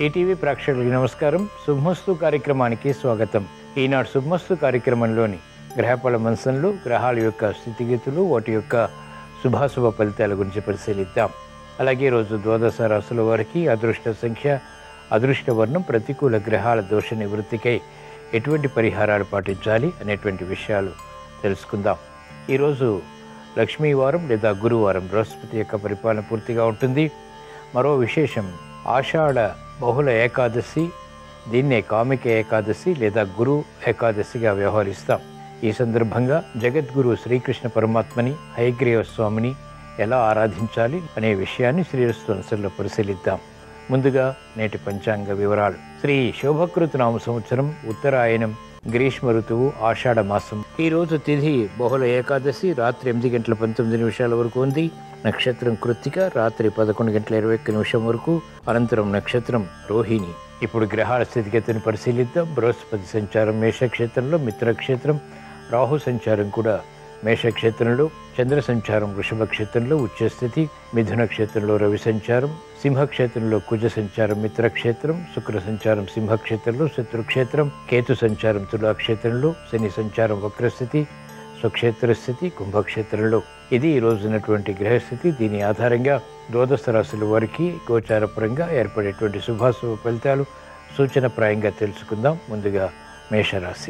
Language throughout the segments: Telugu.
ఈటీవీ ప్రేక్షకులకి నమస్కారం శుభమస్తు కార్యక్రమానికి స్వాగతం ఈనాడు శుభమస్తు కార్యక్రమంలోని గ్రహఫల మంచంలో గ్రహాల యొక్క స్థితిగతులు వాటి యొక్క శుభాశుభ ఫలితాల గురించి పరిశీలిద్దాం అలాగే ఈరోజు ద్వాదశ రాశుల వారికి అదృష్ట సంఖ్య అదృష్ట వర్ణం ప్రతికూల గ్రహాల దోష నివృత్తికై ఎటువంటి పరిహారాలు పాటించాలి అనేటువంటి విషయాలు తెలుసుకుందాం ఈరోజు లక్ష్మీవారం లేదా గురువారం బృహస్పతి యొక్క పరిపాలన పూర్తిగా ఉంటుంది మరో విశేషం ఆషాఢ బహుళ ఏకాదశి దీన్నే కామిక ఏకాదశి లేదా గురు ఏకాదశిగా వ్యవహరిస్తాం ఈ సందర్భంగా జగద్గురు శ్రీకృష్ణ పరమాత్మని హయగ్రీవ స్వామిని ఎలా ఆరాధించాలి అనే విషయాన్ని శ్రీరస్తు అంశంలో పరిశీలిద్దాం ముందుగా నేటి పంచాంగ వివరాలు శ్రీ శోభకృత నామ సంవత్సరం ఉత్తరాయణం గ్రీష్మ ఋతువు ఆషాఢ మాసం ఈ రోజు తిథి బహుళ ఏకాదశి రాత్రి ఎనిమిది గంటల పంతొమ్మిది నిమిషాల వరకు ఉంది నక్షత్రం కృత్తిక రాత్రి పదకొండు గంటల ఇరవై ఒక్క నిమిషం వరకు అనంతరం నక్షత్రం రోహిణి ఇప్పుడు గ్రహాల స్థితిగతిని పరిశీలిద్దాం బృహస్పతి సంచారం మేషక్షేత్రంలో మిత్రక్షేత్రం రాహు సంచారం కూడా మేషక్షేత్రంలో చంద్ర సంచారం వృషభ క్షేత్రంలో ఉచ్చస్థితి మిథున క్షేత్రంలో రవి సంచారం సింహక్షేత్రంలో కుజ సంచారం మిత్రక్షేత్రం శుక్ర సంచారం సింహక్షేత్రంలో శత్రుక్షేత్రం కేతు సంచారం తులాక్షేత్రంలో శని సంచారం వక్రస్థితి స్వక్షేత్ర స్థితి కుంభక్షేత్రంలో ఇది ఈ రోజున్నటువంటి గ్రహస్థితి దీని ఆధారంగా ద్వాదశ రాశుల వారికి గోచారపరంగా ఏర్పడేటువంటి శుభాశుభ ఫలితాలు సూచనప్రాయంగా తెలుసుకుందాం ముందుగా మేషరాశి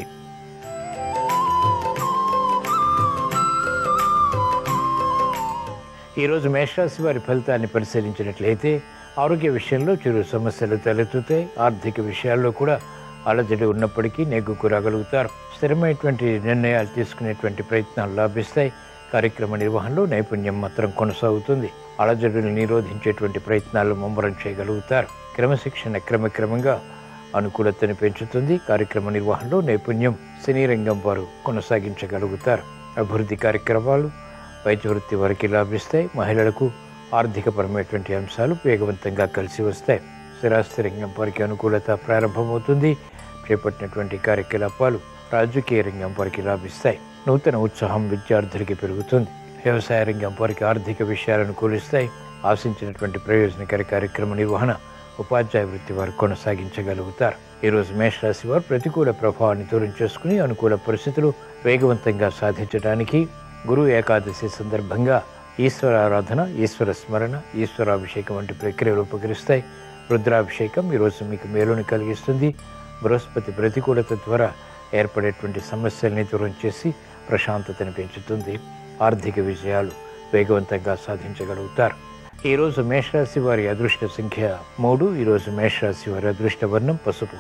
ఈరోజు మేషరాశి వారి ఫలితాన్ని పరిశీలించినట్లయితే ఆరోగ్య విషయంలో చిరు సమస్యలు తలెత్తుతాయి ఆర్థిక విషయాల్లో కూడా అలజడి ఉన్నప్పటికీ నెగ్గుకు రాగలుగుతారు స్థిరమైనటువంటి నిర్ణయాలు తీసుకునేటువంటి ప్రయత్నాలు లాభిస్తాయి కార్యక్రమ నిర్వహణలో నైపుణ్యం మాత్రం కొనసాగుతుంది అలజడులు నిరోధించేటువంటి ప్రయత్నాలు ముమ్మరం చేయగలుగుతారు క్రమశిక్షణ క్రమక్రమంగా అనుకూలతను పెంచుతుంది కార్యక్రమ నిర్వహణలో నైపుణ్యం సినీ రంగం వారు కొనసాగించగలుగుతారు అభివృద్ధి కార్యక్రమాలు వైద్య వృత్తి వారికి లాభిస్తాయి మహిళలకు ఆర్థికపరమైనటువంటి అంశాలు వేగవంతంగా కలిసి వస్తాయి స్థిరాస్తి రంగం వారికి అనుకూలత ప్రారంభమవుతుంది చేపట్టినటువంటి కార్యకలాపాలు రాజకీయ రంగం వారికి లాభిస్తాయి నూతన ఉత్సాహం విద్యార్థులకి పెరుగుతుంది వ్యవసాయ రంగం వారికి ఆర్థిక విషయాలను కూలిస్తాయి ఆశించినటువంటి ప్రయోజనకర కార్యక్రమ నిర్వహణ ఉపాధ్యాయ వృత్తి వారు కొనసాగించగలుగుతారు ఈరోజు మేషరాశి వారు ప్రతికూల ప్రభావాన్ని దూరం చేసుకుని అనుకూల పరిస్థితులు వేగవంతంగా సాధించడానికి గురు ఏకాదశి సందర్భంగా ఈశ్వర ఆరాధన ఈశ్వర స్మరణ ఈశ్వరాభిషేకం వంటి ప్రక్రియలు ఉపకరిస్తాయి రుద్రాభిషేకం ఈరోజు మీకు మేలుని కలిగిస్తుంది బృహస్పతి ప్రతికూలత ద్వారా ఏర్పడేటువంటి సమస్యల్ని దూరం చేసి ప్రశాంతతను పెంచుతుంది ఆర్థిక విజయాలు వేగవంతంగా సాధించగలుగుతారు ఈరోజు మేషరాశి వారి అదృష్ట సంఖ్య మూడు ఈరోజు మేషరాశి వారి అదృష్ట వర్ణం పసుపు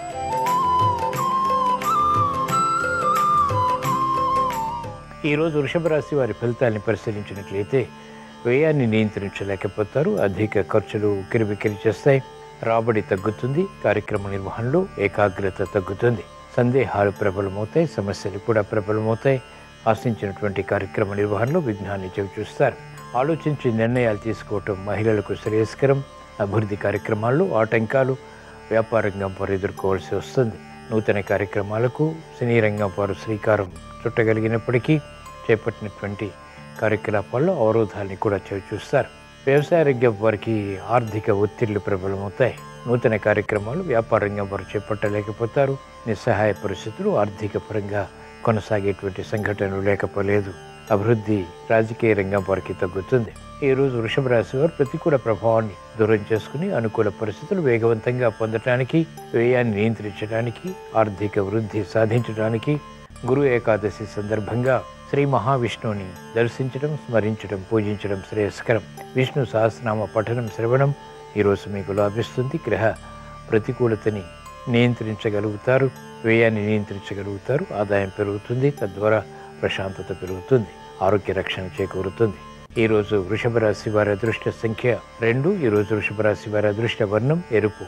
ఈరోజు వృషభ రాశి వారి ఫలితాన్ని పరిశీలించినట్లయితే వ్యయాన్ని నియంత్రించలేకపోతారు అధిక ఖర్చులు ఉక్కిరిబిక్కిరి చేస్తాయి రాబడి తగ్గుతుంది కార్యక్రమ నిర్వహణలో ఏకాగ్రత తగ్గుతుంది సందేహాలు ప్రబలమవుతాయి సమస్యలు కూడా ప్రబలమవుతాయి ఆశించినటువంటి కార్యక్రమ నిర్వహణలో విఘ్నాన్ని చూస్తారు ఆలోచించి నిర్ణయాలు తీసుకోవటం మహిళలకు శ్రేయస్కరం అభివృద్ధి కార్యక్రమాల్లో ఆటంకాలు వ్యాపార రంగం వారు ఎదుర్కోవాల్సి వస్తుంది నూతన కార్యక్రమాలకు సినీ రంగం వారు శ్రీకారం చుట్టగలిగినప్పటికీ చేపట్టినటువంటి కార్యకలాపాల్లో అవరోధాలని కూడా చూస్తారు వ్యవసాయ రంగం వారికి ఆర్థిక ఒత్తిళ్లు ప్రబలమవుతాయి నూతన కార్యక్రమాలు వ్యాపార రంగం వారు చేపట్టలేకపోతారు నిస్సహాయ పరిస్థితులు ఆర్థిక పరంగా కొనసాగేటువంటి సంఘటనలు లేకపోలేదు అభివృద్ధి రాజకీయ రంగం వారికి తగ్గుతుంది ఈ రోజు వృషభ రాశి వారు ప్రతికూల ప్రభావాన్ని దూరం చేసుకుని అనుకూల పరిస్థితులు వేగవంతంగా పొందటానికి వ్యయాన్ని నియంత్రించడానికి ఆర్థిక వృద్ధి సాధించడానికి గురు ఏకాదశి సందర్భంగా శ్రీ మహావిష్ణువుని దర్శించడం స్మరించడం పూజించడం శ్రేయస్కరం విష్ణు సహస్రనామ పఠనం శ్రవణం ఈరోజు మీకు లాభిస్తుంది గ్రహ ప్రతికూలతని నియంత్రించగలుగుతారు వ్యయాన్ని నియంత్రించగలుగుతారు ఆదాయం పెరుగుతుంది తద్వారా ప్రశాంతత పెరుగుతుంది ఆరోగ్య రక్షణ చేకూరుతుంది ఈరోజు వృషభ రాశి వారి అదృష్ట సంఖ్య రెండు ఈరోజు వృషభ రాశి వారి అదృష్ట వర్ణం ఎరుపు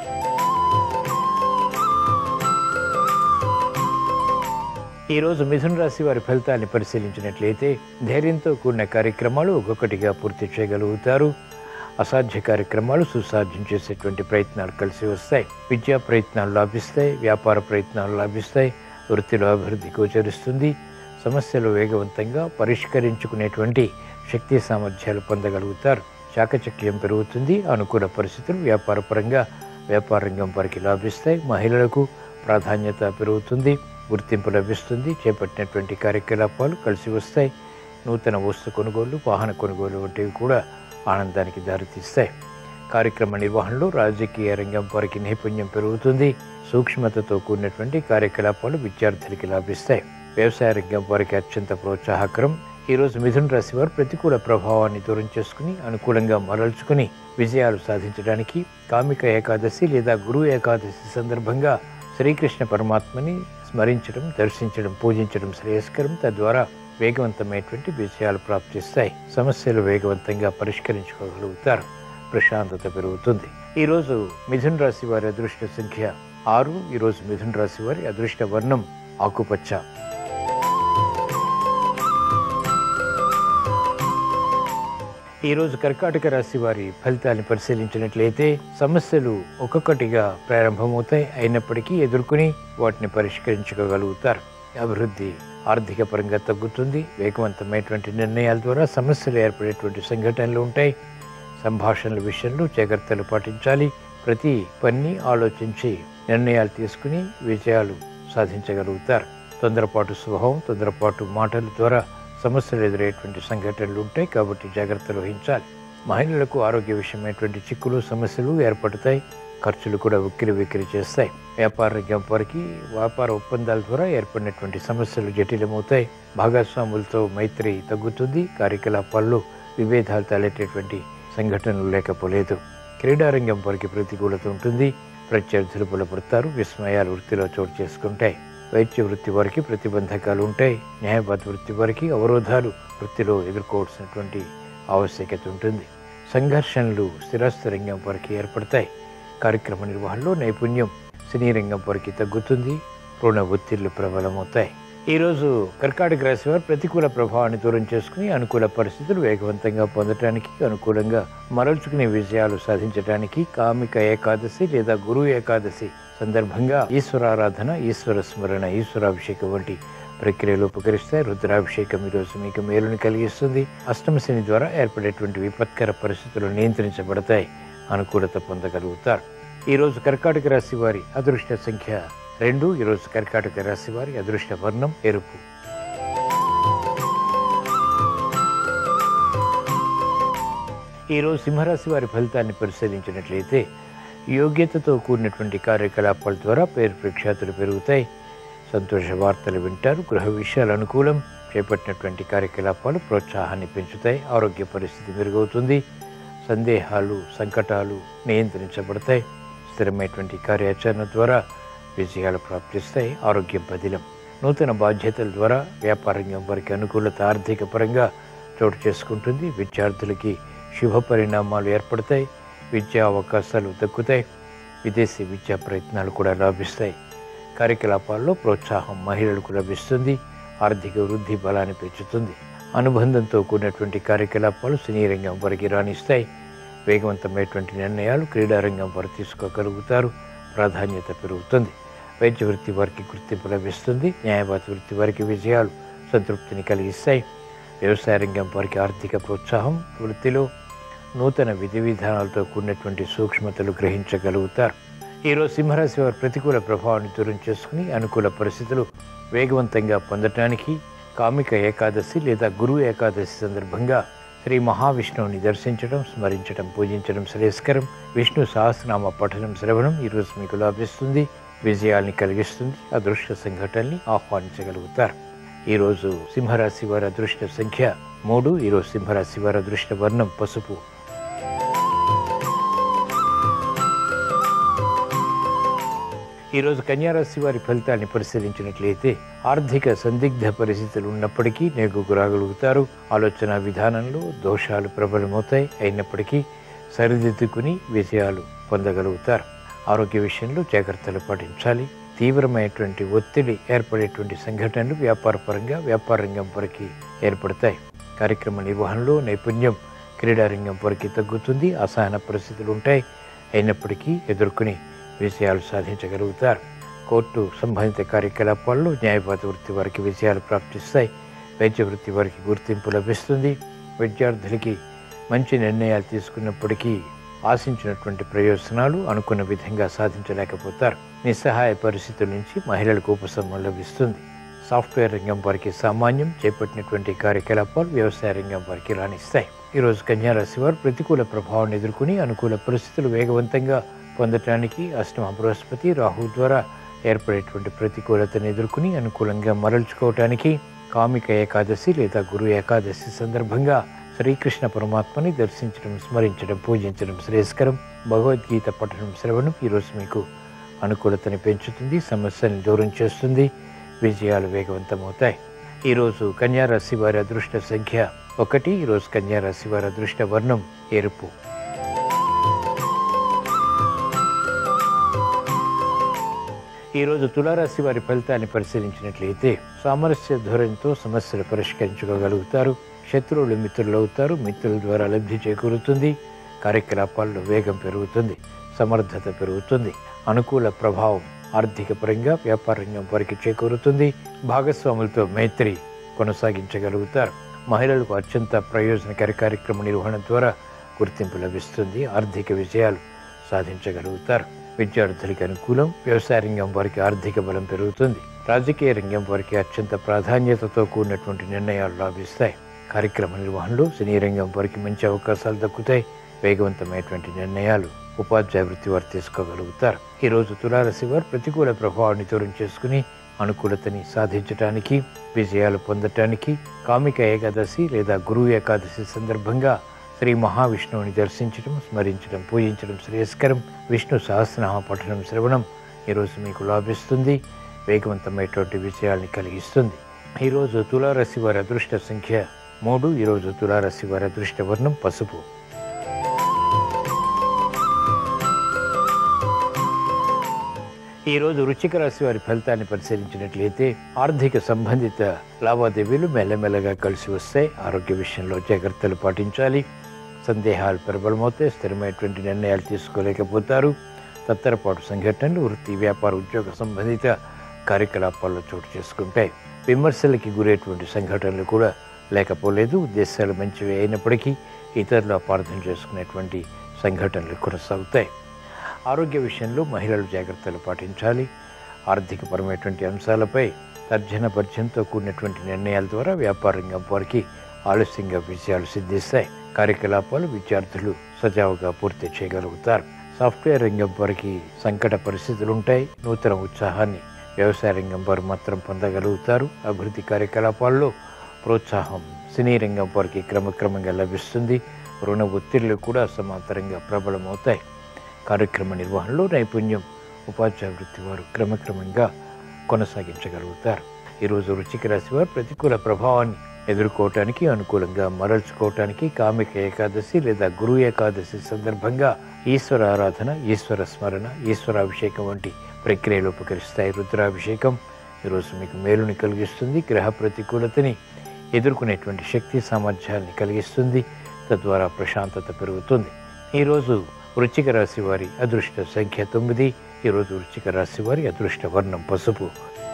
ఈరోజు మిథున రాశి వారి ఫలితాన్ని పరిశీలించినట్లయితే ధైర్యంతో కూడిన కార్యక్రమాలు ఒక్కొక్కటిగా పూర్తి చేయగలుగుతారు అసాధ్య కార్యక్రమాలు సుసాధ్యం చేసేటువంటి ప్రయత్నాలు కలిసి వస్తాయి విద్యా ప్రయత్నాలు లాభిస్తాయి వ్యాపార ప్రయత్నాలు లాభిస్తాయి వృత్తిలో అభివృద్ధి గోచరిస్తుంది సమస్యలు వేగవంతంగా పరిష్కరించుకునేటువంటి శక్తి సామర్థ్యాలు పొందగలుగుతారు చాకచక్యం పెరుగుతుంది అనుకూల పరిస్థితులు వ్యాపారపరంగా వ్యాపార రంగం వారికి లాభిస్తాయి మహిళలకు ప్రాధాన్యత పెరుగుతుంది గుర్తింపు లభిస్తుంది చేపట్టినటువంటి కార్యకలాపాలు కలిసి వస్తాయి నూతన వస్తు కొనుగోలు వాహన కొనుగోలు వంటివి కూడా ఆనందానికి దారితీస్తాయి కార్యక్రమ నిర్వహణలో రాజకీయ రంగం వారికి నైపుణ్యం పెరుగుతుంది సూక్ష్మతతో కూడినటువంటి కార్యకలాపాలు విద్యార్థులకి లాభిస్తాయి వ్యవసాయ రంగం వారికి అత్యంత ప్రోత్సాహకరం ఈరోజు మిథున రాశి వారు ప్రతికూల ప్రభావాన్ని దూరం చేసుకుని అనుకూలంగా మరల్చుకుని విజయాలు సాధించడానికి కామిక ఏకాదశి లేదా గురు ఏకాదశి సందర్భంగా శ్రీకృష్ణ పరమాత్మని స్మరించడం దర్శించడం పూజించడం శ్రేయస్కరం తద్వారా వేగవంతమైనటువంటి విజయాలు ప్రాప్తిస్తాయి సమస్యలు వేగవంతంగా పరిష్కరించుకోగలుగుతారు ప్రశాంతత పెరుగుతుంది ఈరోజు మిథున రాశి వారి అదృష్ట సంఖ్య ఆరు ఈరోజు మిథున రాశి వారి అదృష్ట వర్ణం ఆకుపచ్చ ఈరోజు కర్కాటక రాశి వారి ఫలితాన్ని పరిశీలించినట్లయితే సమస్యలు ఒక్కొక్కటిగా ప్రారంభమవుతాయి అయినప్పటికీ ఎదుర్కొని వాటిని పరిష్కరించుకోగలుగుతారు అభివృద్ధి ఆర్థిక పరంగా తగ్గుతుంది వేగవంతమైనటువంటి నిర్ణయాల ద్వారా సమస్యలు ఏర్పడేటువంటి సంఘటనలు ఉంటాయి సంభాషణల విషయంలో జాగ్రత్తలు పాటించాలి ప్రతి పని ఆలోచించి నిర్ణయాలు తీసుకుని విజయాలు సాధించగలుగుతారు తొందరపాటు స్వభావం తొందరపాటు మాటల ద్వారా సమస్యలు ఎదురయ్యేటువంటి సంఘటనలు ఉంటాయి కాబట్టి జాగ్రత్తలు వహించాలి మహిళలకు ఆరోగ్య విషయమైనటువంటి చిక్కులు సమస్యలు ఏర్పడతాయి ఖర్చులు కూడా ఉక్కిరి విక్కిరి చేస్తాయి వ్యాపార రంగం వారికి వ్యాపార ఒప్పందాల ద్వారా ఏర్పడినటువంటి సమస్యలు జటిలమవుతాయి భాగస్వాములతో మైత్రి తగ్గుతుంది కార్యకలాపాల్లో విభేదాలు తలెట్టేటువంటి సంఘటనలు లేకపోలేదు క్రీడారంగం వారికి ప్రతికూలత ఉంటుంది ప్రత్యర్థులు బలపడతారు విస్మయాలు వృత్తిలో చోటు చేసుకుంటాయి వైద్య వృత్తి వారికి ప్రతిబంధకాలు ఉంటాయి న్యాయవాద వృత్తి వారికి అవరోధాలు వృత్తిలో ఎదుర్కోవాల్సినటువంటి ఆవశ్యకత ఉంటుంది సంఘర్షణలు స్థిరస్థ రంగం వారికి ఏర్పడతాయి కార్యక్రమ నిర్వహణలో నైపుణ్యం సినీ రంగం వారికి తగ్గుతుంది రుణ ఒత్తిళ్లు ప్రబలమవుతాయి ఈరోజు కర్కాటక రాశి వారు ప్రతికూల ప్రభావాన్ని దూరం చేసుకుని అనుకూల పరిస్థితులు వేగవంతంగా పొందటానికి అనుకూలంగా మరల్చుకునే విజయాలు సాధించడానికి కామిక ఏకాదశి లేదా గురు ఏకాదశి సందర్భంగా ఈశ్వరారాధన ఈశ్వర స్మరణ ఈశ్వరాభిషేకం వంటి ప్రక్రియలు ఉపకరిస్తాయి రుద్రాభిషేకం ఈరోజు మీకు మేలుని కలిగిస్తుంది అష్టమ శని ద్వారా ఏర్పడేటువంటి విపత్కర పరిస్థితులు నియంత్రించబడతాయి అనుకూలత పొందగలుగుతారు ఈరోజు కర్కాటక రాశి వారి అదృష్ట సంఖ్య రెండు ఈరోజు కర్కాటక రాశి వారి అదృష్ట వర్ణం ఎరుపు ఈరోజు సింహరాశి వారి ఫలితాన్ని పరిశీలించినట్లయితే యోగ్యతతో కూడినటువంటి కార్యకలాపాల ద్వారా పేరు ప్రఖ్యాతులు పెరుగుతాయి సంతోష వార్తలు వింటారు గృహ విషయాలు అనుకూలం చేపట్టినటువంటి కార్యకలాపాలు ప్రోత్సాహాన్ని పెంచుతాయి ఆరోగ్య పరిస్థితి మెరుగవుతుంది సందేహాలు సంకటాలు నియంత్రించబడతాయి స్థిరమైనటువంటి కార్యాచరణ ద్వారా విజయాలు ప్రాప్తిస్తాయి ఆరోగ్యం పదిలం నూతన బాధ్యతల ద్వారా వ్యాపారంగం వారికి అనుకూలత ఆర్థిక పరంగా చోటు చేసుకుంటుంది విద్యార్థులకి శుభ పరిణామాలు ఏర్పడతాయి విద్యా అవకాశాలు దక్కుతాయి విదేశీ విద్యా ప్రయత్నాలు కూడా లాభిస్తాయి కార్యకలాపాల్లో ప్రోత్సాహం మహిళలకు లభిస్తుంది ఆర్థిక వృద్ధి బలాన్ని పెంచుతుంది అనుబంధంతో కూడినటువంటి కార్యకలాపాలు సినీ రంగం వారికి రాణిస్తాయి వేగవంతమైనటువంటి నిర్ణయాలు క్రీడారంగం వారు తీసుకోగలుగుతారు ప్రాధాన్యత పెరుగుతుంది వైద్య వృత్తి వారికి గుర్తింపు లభిస్తుంది న్యాయవాద వృత్తి వారికి విజయాలు సంతృప్తిని కలిగిస్తాయి వ్యవసాయ రంగం వారికి ఆర్థిక ప్రోత్సాహం వృత్తిలో నూతన విధి విధానాలతో కూడినటువంటి సూక్ష్మతలు గ్రహించగలుగుతారు ఈరోజు సింహరాశి వారి ప్రతికూల ప్రభావాన్ని దూరం చేసుకుని అనుకూల పరిస్థితులు వేగవంతంగా పొందటానికి కామిక ఏకాదశి లేదా గురు ఏకాదశి సందర్భంగా శ్రీ మహావిష్ణువుని దర్శించడం స్మరించడం పూజించడం శ్రేయస్కరం విష్ణు సహస్రనామ పఠనం శ్రవణం ఈరోజు మీకు లాభిస్తుంది విజయాల్ని కలిగిస్తుంది అదృష్ట సంఘటనల్ని ఆహ్వానించగలుగుతారు ఈరోజు సింహరాశి వారి అదృష్ట సంఖ్య మూడు ఈరోజు సింహరాశి వారి అదృష్ట వర్ణం పసుపు ఈరోజు కన్యారాశి వారి ఫలితాన్ని పరిశీలించినట్లయితే ఆర్థిక సందిగ్ధ పరిస్థితులు ఉన్నప్పటికీ నెగ్గుకు రాగలుగుతారు ఆలోచన విధానంలో దోషాలు ప్రబలమవుతాయి అయినప్పటికీ సరిదిద్దుకుని విజయాలు పొందగలుగుతారు ఆరోగ్య విషయంలో జాగ్రత్తలు పాటించాలి తీవ్రమైనటువంటి ఒత్తిడి ఏర్పడేటువంటి సంఘటనలు వ్యాపారపరంగా వ్యాపార రంగం వరకు ఏర్పడతాయి కార్యక్రమ నిర్వహణలో నైపుణ్యం క్రీడారంగం వరకు తగ్గుతుంది అసహన పరిస్థితులు ఉంటాయి అయినప్పటికీ ఎదుర్కొని విజయాలు సాధించగలుగుతారు కోర్టు సంబంధిత కార్యకలాపాల్లో న్యాయవాద వృత్తి వారికి విజయాలు ప్రాప్తిస్తాయి వైద్య వృత్తి వారికి గుర్తింపు లభిస్తుంది విద్యార్థులకి మంచి నిర్ణయాలు తీసుకున్నప్పటికీ ఆశించినటువంటి ప్రయోజనాలు అనుకున్న విధంగా సాధించలేకపోతారు నిస్సహాయ పరిస్థితుల నుంచి మహిళలకు ఉపశమనం లభిస్తుంది సాఫ్ట్వేర్ రంగం వారికి సామాన్యం చేపట్టినటువంటి కార్యకలాపాలు వ్యవసాయ రంగం వారికి రాణిస్తాయి ఈరోజు కన్యారాశి వారు ప్రతికూల ప్రభావాన్ని ఎదుర్కొని అనుకూల పరిస్థితులు వేగవంతంగా పొందటానికి అష్టమ బృహస్పతి రాహు ద్వారా ఏర్పడేటువంటి ప్రతికూలతను ఎదుర్కొని అనుకూలంగా మరల్చుకోవటానికి కామిక ఏకాదశి లేదా గురు ఏకాదశి సందర్భంగా శ్రీకృష్ణ పరమాత్మని దర్శించడం స్మరించడం పూజించడం శ్రేయస్కరం భగవద్గీత పఠనం శ్రవణం ఈరోజు మీకు అనుకూలతని పెంచుతుంది సమస్యల్ని దూరం చేస్తుంది విజయాలు వేగవంతమవుతాయి ఈరోజు కన్యారాశి వారి అదృష్ట సంఖ్య ఒకటి ఈరోజు కన్యారాశి వారి అదృష్ట వర్ణం ఎరుపు ఈరోజు తులారాశి వారి ఫలితాన్ని పరిశీలించినట్లయితే సామరస్య ధోరణితో సమస్యలు పరిష్కరించుకోగలుగుతారు శత్రువులు మిత్రులు అవుతారు మిత్రుల ద్వారా లబ్ధి చేకూరుతుంది కార్యకలాపాల్లో వేగం పెరుగుతుంది సమర్థత పెరుగుతుంది అనుకూల ప్రభావం ఆర్థిక పరంగా వ్యాపార రంగం వారికి చేకూరుతుంది భాగస్వాములతో మైత్రి కొనసాగించగలుగుతారు మహిళలకు అత్యంత ప్రయోజనకర కార్యక్రమ నిర్వహణ ద్వారా గుర్తింపు లభిస్తుంది ఆర్థిక విజయాలు సాధించగలుగుతారు విద్యార్థులకి అనుకూలం వ్యవసాయ రంగం వారికి ఆర్థిక బలం పెరుగుతుంది రాజకీయ రంగం వారికి అత్యంత ప్రాధాన్యతతో కూడినటువంటి నిర్ణయాలు లాభిస్తాయి కార్యక్రమ నిర్వహణలో సినీ రంగం వారికి మంచి అవకాశాలు దక్కుతాయి వేగవంతమైనటువంటి నిర్ణయాలు ఉపాధ్యాయ వృత్తి వారు తీసుకోగలుగుతారు ఈరోజు తులారాశి వారు ప్రతికూల ప్రభావాన్ని దూరం చేసుకుని అనుకూలతని సాధించటానికి విజయాలు పొందటానికి కామిక ఏకాదశి లేదా గురువు ఏకాదశి సందర్భంగా శ్రీ మహావిష్ణువుని దర్శించడం స్మరించడం పూజించడం శ్రేయస్కరం విష్ణు సహస్రనామ పఠనం శ్రవణం ఈరోజు మీకు లాభిస్తుంది వేగవంతమైనటువంటి విజయాల్ని కలిగిస్తుంది ఈరోజు తులారాశి వారి అదృష్ట సంఖ్య మూడు ఈరోజు తులారాశి వారి అదృష్ట వర్ణం పసుపు ఈరోజు వృశ్చిక రాశి వారి ఫలితాన్ని పరిశీలించినట్లయితే ఆర్థిక సంబంధిత లావాదేవీలు మెల్లమెల్లగా కలిసి వస్తాయి ఆరోగ్య విషయంలో జాగ్రత్తలు పాటించాలి సందేహాలు ప్రబలమవుతాయి స్థిరమైనటువంటి నిర్ణయాలు తీసుకోలేకపోతారు తత్తరపాటు సంఘటనలు వృత్తి వ్యాపార ఉద్యోగ సంబంధిత కార్యకలాపాల్లో చోటు చేసుకుంటాయి విమర్శలకి గురేటువంటి సంఘటనలు కూడా లేకపోలేదు ఉద్దేశాలు మంచివి అయినప్పటికీ ఇతరులు అపార్థం చేసుకునేటువంటి సంఘటనలు కొనసాగుతాయి ఆరోగ్య విషయంలో మహిళలు జాగ్రత్తలు పాటించాలి ఆర్థికపరమైనటువంటి అంశాలపై తర్జన భర్జనతో కూడినటువంటి నిర్ణయాల ద్వారా వ్యాపార రంగం వారికి ఆలస్యంగా విజయాలు సిద్ధిస్తాయి కార్యకలాపాలు విద్యార్థులు సజావుగా పూర్తి చేయగలుగుతారు సాఫ్ట్వేర్ రంగం వారికి సంకట పరిస్థితులు ఉంటాయి నూతన ఉత్సాహాన్ని వ్యవసాయ రంగం వారు మాత్రం పొందగలుగుతారు అభివృద్ధి కార్యకలాపాల్లో ప్రోత్సాహం సినీ రంగం వారికి క్రమక్రమంగా లభిస్తుంది రుణ ఒత్తిళ్లు కూడా సమాంతరంగా ప్రబలమవుతాయి కార్యక్రమ నిర్వహణలో నైపుణ్యం ఉపాధ్యాయ వృత్తి వారు క్రమక్రమంగా కొనసాగించగలుగుతారు ఈరోజు వృశ్చిక రాశి వారు ప్రతికూల ప్రభావాన్ని ఎదుర్కోవటానికి అనుకూలంగా మరల్చుకోవటానికి కామిక ఏకాదశి లేదా గురు ఏకాదశి సందర్భంగా ఈశ్వర ఆరాధన ఈశ్వర స్మరణ ఈశ్వరాభిషేకం వంటి ప్రక్రియలు ఉపకరిస్తాయి రుద్రాభిషేకం ఈరోజు మీకు మేలుని కలిగిస్తుంది గ్రహ ప్రతికూలతని ఎదుర్కొనేటువంటి శక్తి సామర్థ్యాన్ని కలిగిస్తుంది తద్వారా ప్రశాంతత పెరుగుతుంది ఈరోజు వృశ్చిక రాశి వారి అదృష్ట సంఖ్య తొమ్మిది ఈరోజు వృశ్చిక రాశి వారి అదృష్ట వర్ణం పసుపు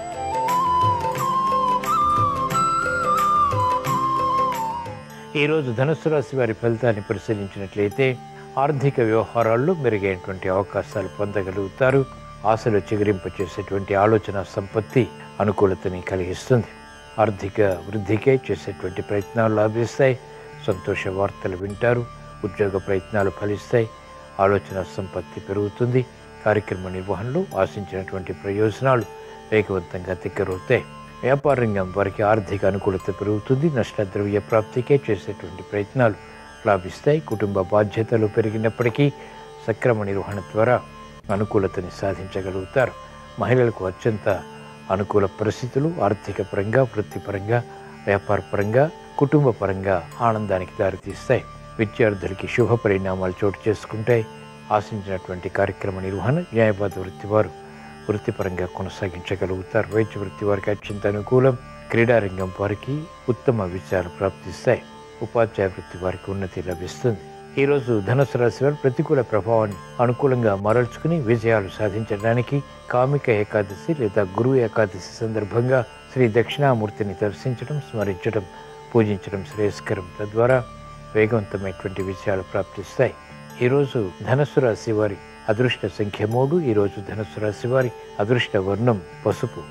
ఈరోజు ధనుస్సు రాశి వారి ఫలితాన్ని పరిశీలించినట్లయితే ఆర్థిక వ్యవహారాల్లో మెరుగైనటువంటి అవకాశాలు పొందగలుగుతారు ఆశలు చిగురింప చేసేటువంటి ఆలోచన సంపత్తి అనుకూలతని కలిగిస్తుంది ఆర్థిక వృద్ధికే చేసేటువంటి ప్రయత్నాలు లాభిస్తాయి సంతోష వార్తలు వింటారు ఉద్యోగ ప్రయత్నాలు ఫలిస్తాయి ఆలోచన సంపత్తి పెరుగుతుంది కార్యక్రమ నిర్వహణలో ఆశించినటువంటి ప్రయోజనాలు వేగవంతంగా తిక్కరవుతాయి వ్యాపార రంగం వారికి ఆర్థిక అనుకూలత పెరుగుతుంది నష్టద్రవ్య ప్రాప్తికే చేసేటువంటి ప్రయత్నాలు లాభిస్తాయి కుటుంబ బాధ్యతలు పెరిగినప్పటికీ సక్రమ నిర్వహణ ద్వారా అనుకూలతని సాధించగలుగుతారు మహిళలకు అత్యంత అనుకూల పరిస్థితులు ఆర్థిక పరంగా వృత్తిపరంగా వ్యాపార పరంగా కుటుంబ పరంగా ఆనందానికి దారితీస్తాయి విద్యార్థులకి శుభ పరిణామాలు చోటు చేసుకుంటాయి ఆశించినటువంటి కార్యక్రమ నిర్వహణ న్యాయవాద వృత్తి వారు వృత్తిపరంగా కొనసాగించగలుగుతారు వైద్య వృత్తి వారికి అత్యంత అనుకూలం క్రీడారంగం వారికి ఉత్తమ విజయాలు ప్రాప్తిస్తాయి ఉపాధ్యాయ వృత్తి వారికి ఉన్నతి లభిస్తుంది ఈరోజు ధనుసు రాశి వారు ప్రతికూల ప్రభావాన్ని అనుకూలంగా మరల్చుకుని విజయాలు సాధించడానికి కామిక ఏకాదశి లేదా గురువు ఏకాదశి సందర్భంగా శ్రీ దక్షిణామూర్తిని దర్శించడం స్మరించడం పూజించడం శ్రేయస్కరం తద్వారా వేగవంతమైనటువంటి విజయాలు ప్రాప్తిస్తాయి ఈరోజు ధనుసు రాశి వారి అదృష్ట సంఖ్య మూడు ఈరోజు ధనుసు రాశి వారి అదృష్ట వర్ణం పసుపు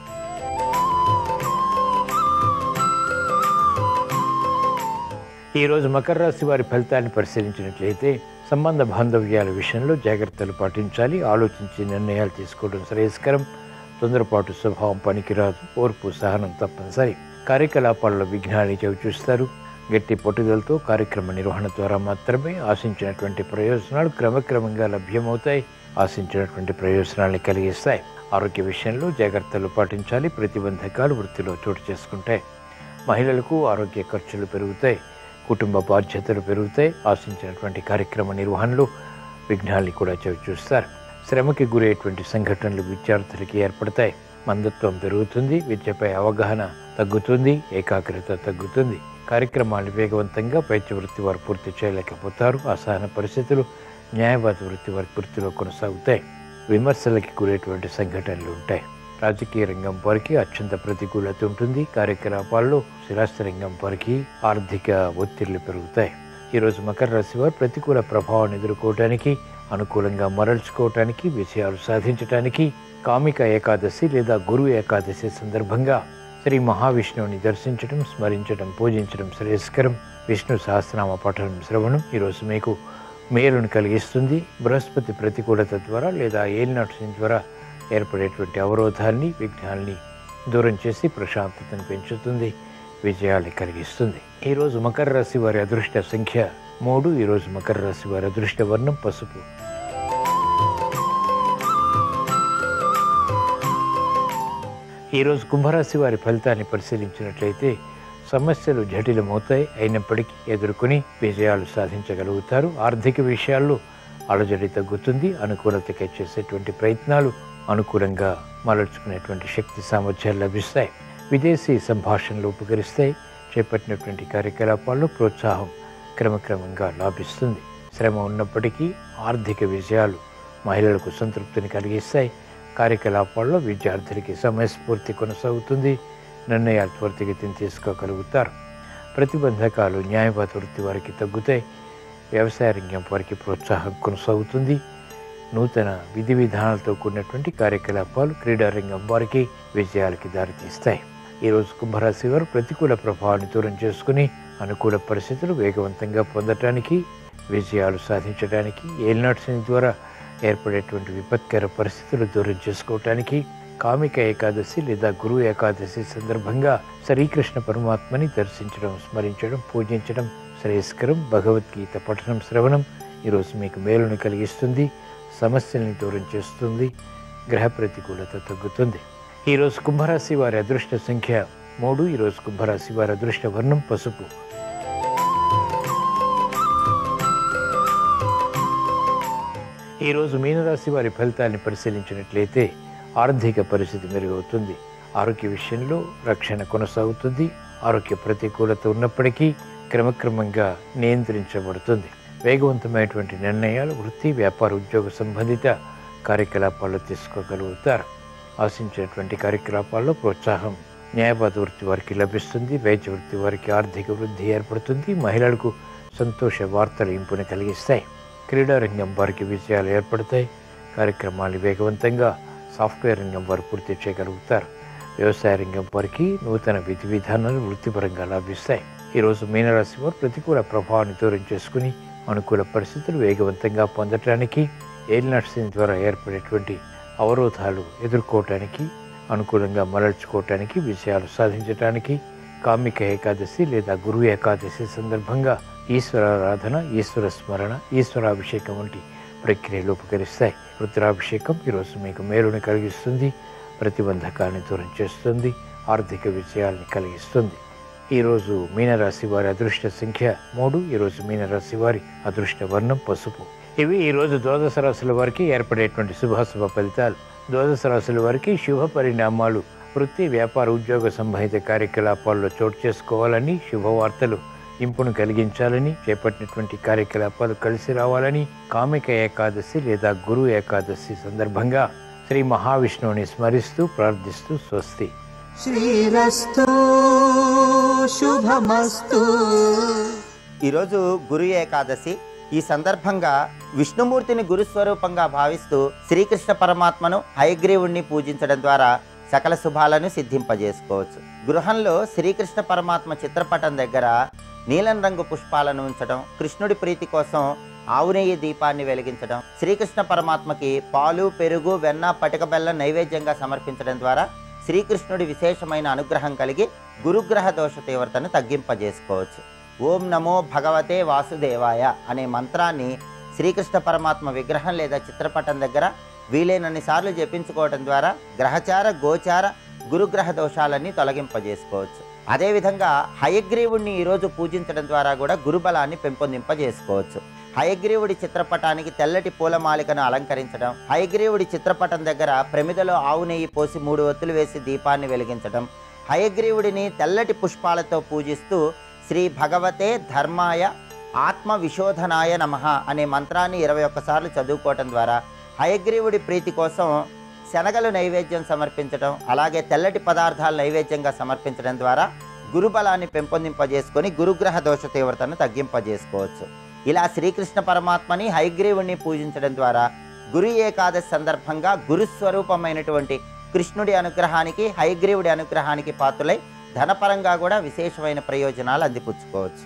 ఈరోజు మకర రాశి వారి ఫలితాన్ని పరిశీలించినట్లయితే సంబంధ బాంధవ్యాల విషయంలో జాగ్రత్తలు పాటించాలి ఆలోచించి నిర్ణయాలు తీసుకోవడం శ్రేయస్కరం తొందరపాటు స్వభావం పనికిరాదు ఓర్పు సహనం తప్పనిసరి కార్యకలాపాల్లో విఘ్నాన్ని చవిచూస్తారు గట్టి పట్టుదలతో కార్యక్రమ నిర్వహణ ద్వారా మాత్రమే ఆశించినటువంటి ప్రయోజనాలు క్రమక్రమంగా లభ్యమవుతాయి ఆశించినటువంటి ప్రయోజనాల్ని కలిగిస్తాయి ఆరోగ్య విషయంలో జాగ్రత్తలు పాటించాలి ప్రతిబంధకాలు వృత్తిలో చోటు చేసుకుంటాయి మహిళలకు ఆరోగ్య ఖర్చులు పెరుగుతాయి కుటుంబ బాధ్యతలు పెరుగుతాయి ఆశించినటువంటి కార్యక్రమ నిర్వహణలో విఘ్నాల్ని కూడా చవి చూస్తారు శ్రమకి గురయ్యేటువంటి సంఘటనలు విద్యార్థులకి ఏర్పడతాయి మందత్వం పెరుగుతుంది విద్యపై అవగాహన తగ్గుతుంది ఏకాగ్రత తగ్గుతుంది కార్యక్రమాలు వేగవంతంగా వైద్య వృత్తి వారు పూర్తి చేయలేకపోతారు అసహన పరిస్థితులు న్యాయవాద వృత్తి వారి పూర్తిలో కొనసాగుతాయి విమర్శలకి గురేటువంటి సంఘటనలు ఉంటాయి రాజకీయ రంగం వారికి అత్యంత ప్రతికూలత ఉంటుంది కార్యకలాపాల్లో స్థిరాస్తి రంగం వారికి ఆర్థిక ఒత్తిళ్లు పెరుగుతాయి ఈరోజు మకర రాశి వారు ప్రతికూల ప్రభావాన్ని ఎదుర్కోవటానికి అనుకూలంగా మరల్చుకోవటానికి విజయాలు సాధించటానికి కామిక ఏకాదశి లేదా గురు ఏకాదశి సందర్భంగా శ్రీ మహావిష్ణువుని దర్శించడం స్మరించడం పూజించడం శ్రేయస్కరం విష్ణు సహస్రనామ పఠనం శ్రవణం ఈరోజు మీకు మేలును కలిగిస్తుంది బృహస్పతి ప్రతికూలత ద్వారా లేదా ఏలినాటి శని ద్వారా ఏర్పడేటువంటి అవరోధాన్ని విఘ్నాల్ని దూరం చేసి ప్రశాంతతను పెంచుతుంది విజయాల్ని కలిగిస్తుంది ఈరోజు మకర రాశి వారి అదృష్ట సంఖ్య మూడు ఈరోజు మకర రాశి వారి అదృష్ట వర్ణం పసుపు ఈరోజు కుంభరాశి వారి ఫలితాన్ని పరిశీలించినట్లయితే సమస్యలు జటిలమవుతాయి అయినప్పటికీ ఎదుర్కొని విజయాలు సాధించగలుగుతారు ఆర్థిక విషయాల్లో అలజడి తగ్గుతుంది అనుకూలతకై చేసేటువంటి ప్రయత్నాలు అనుకూలంగా మలర్చుకునేటువంటి శక్తి సామర్థ్యాలు లభిస్తాయి విదేశీ సంభాషణలు ఉపకరిస్తాయి చేపట్టినటువంటి కార్యకలాపాల్లో ప్రోత్సాహం క్రమక్రమంగా లాభిస్తుంది శ్రమ ఉన్నప్పటికీ ఆర్థిక విజయాలు మహిళలకు సంతృప్తిని కలిగిస్తాయి కార్యకలాపాల్లో విద్యార్థులకి సమయస్ఫూర్తి కొనసాగుతుంది నిర్ణయాలు త్వరితగతిని తీసుకోగలుగుతారు ప్రతిబంధకాలు న్యాయవాద వృత్తి వారికి తగ్గుతాయి వ్యవసాయ రంగం వారికి ప్రోత్సాహం కొనసాగుతుంది నూతన విధి విధానాలతో కూడినటువంటి కార్యకలాపాలు క్రీడా రంగం వారికి విజయాలకి దారితీస్తాయి ఈరోజు కుంభరాశి వారు ప్రతికూల ప్రభావాన్ని దూరం చేసుకుని అనుకూల పరిస్థితులు వేగవంతంగా పొందటానికి విజయాలు సాధించడానికి ఏలినాటి శని ద్వారా ఏర్పడేటువంటి విపత్కర పరిస్థితులు దూరం చేసుకోవటానికి కామిక ఏకాదశి లేదా గురు ఏకాదశి సందర్భంగా శ్రీకృష్ణ పరమాత్మని దర్శించడం స్మరించడం పూజించడం శ్రేయస్కరం భగవద్గీత పఠనం శ్రవణం ఈరోజు మీకు మేలును కలిగిస్తుంది సమస్యల్ని దూరం చేస్తుంది గ్రహ ప్రతికూలత తగ్గుతుంది ఈరోజు కుంభరాశి వారి అదృష్ట సంఖ్య మూడు ఈరోజు కుంభరాశి వారి అదృష్ట వర్ణం పసుపు ఈరోజు మీనరాశి వారి ఫలితాన్ని పరిశీలించినట్లయితే ఆర్థిక పరిస్థితి మెరుగవుతుంది ఆరోగ్య విషయంలో రక్షణ కొనసాగుతుంది ఆరోగ్య ప్రతికూలత ఉన్నప్పటికీ క్రమక్రమంగా నియంత్రించబడుతుంది వేగవంతమైనటువంటి నిర్ణయాలు వృత్తి వ్యాపార ఉద్యోగ సంబంధిత కార్యకలాపాలు తీసుకోగలుగుతారు ఆశించినటువంటి కార్యకలాపాల్లో ప్రోత్సాహం న్యాయవాద వృత్తి వారికి లభిస్తుంది వైద్య వృత్తి వారికి ఆర్థిక వృద్ధి ఏర్పడుతుంది మహిళలకు సంతోష వార్తలు ఇంపుని కలిగిస్తాయి క్రీడా రంగం వారికి విజయాలు ఏర్పడతాయి కార్యక్రమాలు వేగవంతంగా సాఫ్ట్వేర్ రంగం వారు పూర్తి చేయగలుగుతారు వ్యవసాయ రంగం వారికి నూతన విధి విధానాలు వృత్తిపరంగా లాభిస్తాయి ఈరోజు మీనరాశి వారు ప్రతికూల ప్రభావాన్ని దూరం చేసుకుని అనుకూల పరిస్థితులు వేగవంతంగా పొందటానికి ఏలినాటి శని ద్వారా ఏర్పడేటువంటి అవరోధాలు ఎదుర్కోవటానికి అనుకూలంగా మరల్చుకోవటానికి విజయాలు సాధించటానికి కామిక ఏకాదశి లేదా గురు ఏకాదశి సందర్భంగా ఈశ్వరారాధన ఈశ్వర స్మరణ ఈశ్వరాభిషేకం వంటి ప్రక్రియలు ఉపకరిస్తాయి రుద్రాభిషేకం ఈరోజు మీకు మేలుని కలిగిస్తుంది ప్రతిబంధకాన్ని దూరం చేస్తుంది ఆర్థిక విజయాల్ని కలిగిస్తుంది ఈరోజు మీనరాశి వారి అదృష్ట సంఖ్య మూడు ఈరోజు మీనరాశి వారి అదృష్ట వర్ణం పసుపు ఇవి ఈరోజు ద్వాదశ రాశుల వారికి ఏర్పడేటువంటి శుభాశుభ ఫలితాలు ద్వాదశ రాశుల వారికి శుభ పరిణామాలు వృత్తి వ్యాపార ఉద్యోగ సంబంధిత కార్యకలాపాల్లో చోటు చేసుకోవాలని శుభవార్తలు ఇంపును కలిగించాలని చేపట్టినటువంటి కార్యకలాపాలు కలిసి రావాలని కామిక ఏకాదశి లేదా గురు ఏకాదశి సందర్భంగా శ్రీ మహావిష్ణువుని స్మరిస్తూ ప్రార్థిస్తూ స్వస్తి శ్రీరస్తు శుభమస్తు ఈరోజు గురు ఏకాదశి ఈ సందర్భంగా విష్ణుమూర్తిని గురుస్వరూపంగా భావిస్తూ శ్రీకృష్ణ పరమాత్మను హయగ్రీవుణ్ణి పూజించడం ద్వారా సకల శుభాలను సిద్ధింపజేసుకోవచ్చు గృహంలో శ్రీకృష్ణ పరమాత్మ చిత్రపటం దగ్గర నీలం రంగు పుష్పాలను ఉంచడం కృష్ణుడి ప్రీతి కోసం ఆవు నెయ్యి దీపాన్ని వెలిగించడం శ్రీకృష్ణ పరమాత్మకి పాలు పెరుగు వెన్న పటిక బెల్లం నైవేద్యంగా సమర్పించడం ద్వారా శ్రీకృష్ణుడి విశేషమైన అనుగ్రహం కలిగి గురుగ్రహ దోష తీవ్రతను తగ్గింపజేసుకోవచ్చు ఓం నమో భగవతే వాసుదేవాయ అనే మంత్రాన్ని శ్రీకృష్ణ పరమాత్మ విగ్రహం లేదా చిత్రపటం దగ్గర వీలైనన్ని సార్లు జపించుకోవడం ద్వారా గ్రహచార గోచార గురుగ్రహ దోషాలన్నీ తొలగింపజేసుకోవచ్చు అదేవిధంగా హయగ్రీవుడిని ఈరోజు పూజించడం ద్వారా కూడా గురుబలాన్ని పెంపొందింపజేసుకోవచ్చు హయగ్రీవుడి చిత్రపటానికి తెల్లటి పూలమాలికను అలంకరించడం హయగ్రీవుడి చిత్రపటం దగ్గర ప్రమిదలో ఆవు నెయ్యి పోసి మూడు ఒత్తులు వేసి దీపాన్ని వెలిగించడం హయగ్రీవుడిని తెల్లటి పుష్పాలతో పూజిస్తూ శ్రీ భగవతే ధర్మాయ ఆత్మ విశోధనాయ నమ అనే మంత్రాన్ని ఇరవై ఒక్కసార్లు చదువుకోవటం ద్వారా హయగ్రీవుడి ప్రీతి కోసం శనగలు నైవేద్యం సమర్పించడం అలాగే తెల్లటి పదార్థాలు నైవేద్యంగా సమర్పించడం ద్వారా గురుబలాన్ని పెంపొందింపజేసుకొని గురుగ్రహ దోష తీవ్రతను తగ్గింపజేసుకోవచ్చు ఇలా శ్రీకృష్ణ పరమాత్మని హైగ్రీవుణ్ణి పూజించడం ద్వారా గురు ఏకాదశి సందర్భంగా గురుస్వరూపమైనటువంటి కృష్ణుడి అనుగ్రహానికి హైగ్రీవుడి అనుగ్రహానికి పాత్రులై ధనపరంగా కూడా విశేషమైన ప్రయోజనాలు అందిపుచ్చుకోవచ్చు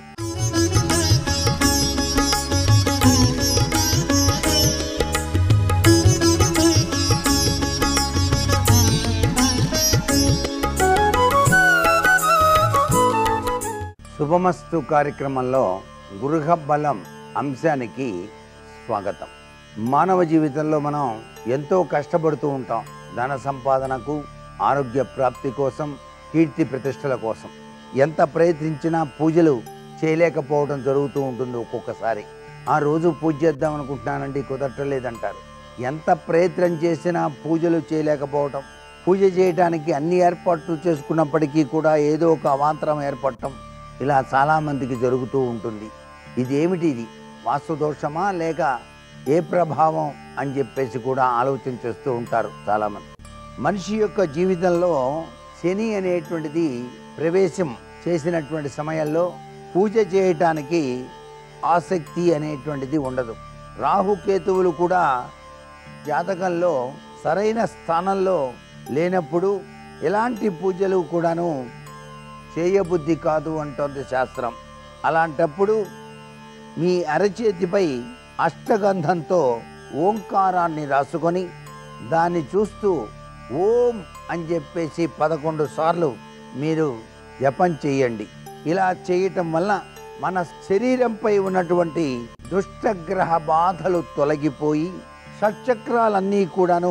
శుభమస్తు కార్యక్రమంలో గృహ బలం అంశానికి స్వాగతం మానవ జీవితంలో మనం ఎంతో కష్టపడుతూ ఉంటాం ధన సంపాదనకు ఆరోగ్య ప్రాప్తి కోసం కీర్తి ప్రతిష్టల కోసం ఎంత ప్రయత్నించినా పూజలు చేయలేకపోవడం జరుగుతూ ఉంటుంది ఒక్కొక్కసారి ఆ రోజు పూజ చేద్దాం అనుకుంటున్నానండి కుదరట్లేదంటారు ఎంత ప్రయత్నం చేసినా పూజలు చేయలేకపోవటం పూజ చేయడానికి అన్ని ఏర్పాట్లు చేసుకున్నప్పటికీ కూడా ఏదో ఒక అవాంతరం ఏర్పడటం ఇలా చాలామందికి జరుగుతూ ఉంటుంది ఇది ఏమిటి ఇది వాస్తు దోషమా లేక ఏ ప్రభావం అని చెప్పేసి కూడా ఆలోచన చేస్తూ ఉంటారు చాలామంది మనిషి యొక్క జీవితంలో శని అనేటువంటిది ప్రవేశం చేసినటువంటి సమయంలో పూజ చేయటానికి ఆసక్తి అనేటువంటిది ఉండదు రాహుకేతువులు కూడా జాతకంలో సరైన స్థానంలో లేనప్పుడు ఎలాంటి పూజలు కూడాను చేయబుద్ధి కాదు అంటోంది శాస్త్రం అలాంటప్పుడు మీ అరచేతిపై అష్టగంధంతో ఓంకారాన్ని రాసుకొని దాన్ని చూస్తూ ఓం అని చెప్పేసి పదకొండు సార్లు మీరు జపం చేయండి ఇలా చేయటం వల్ల మన శరీరంపై ఉన్నటువంటి దుష్టగ్రహ బాధలు తొలగిపోయి షట్చక్రాలన్నీ కూడాను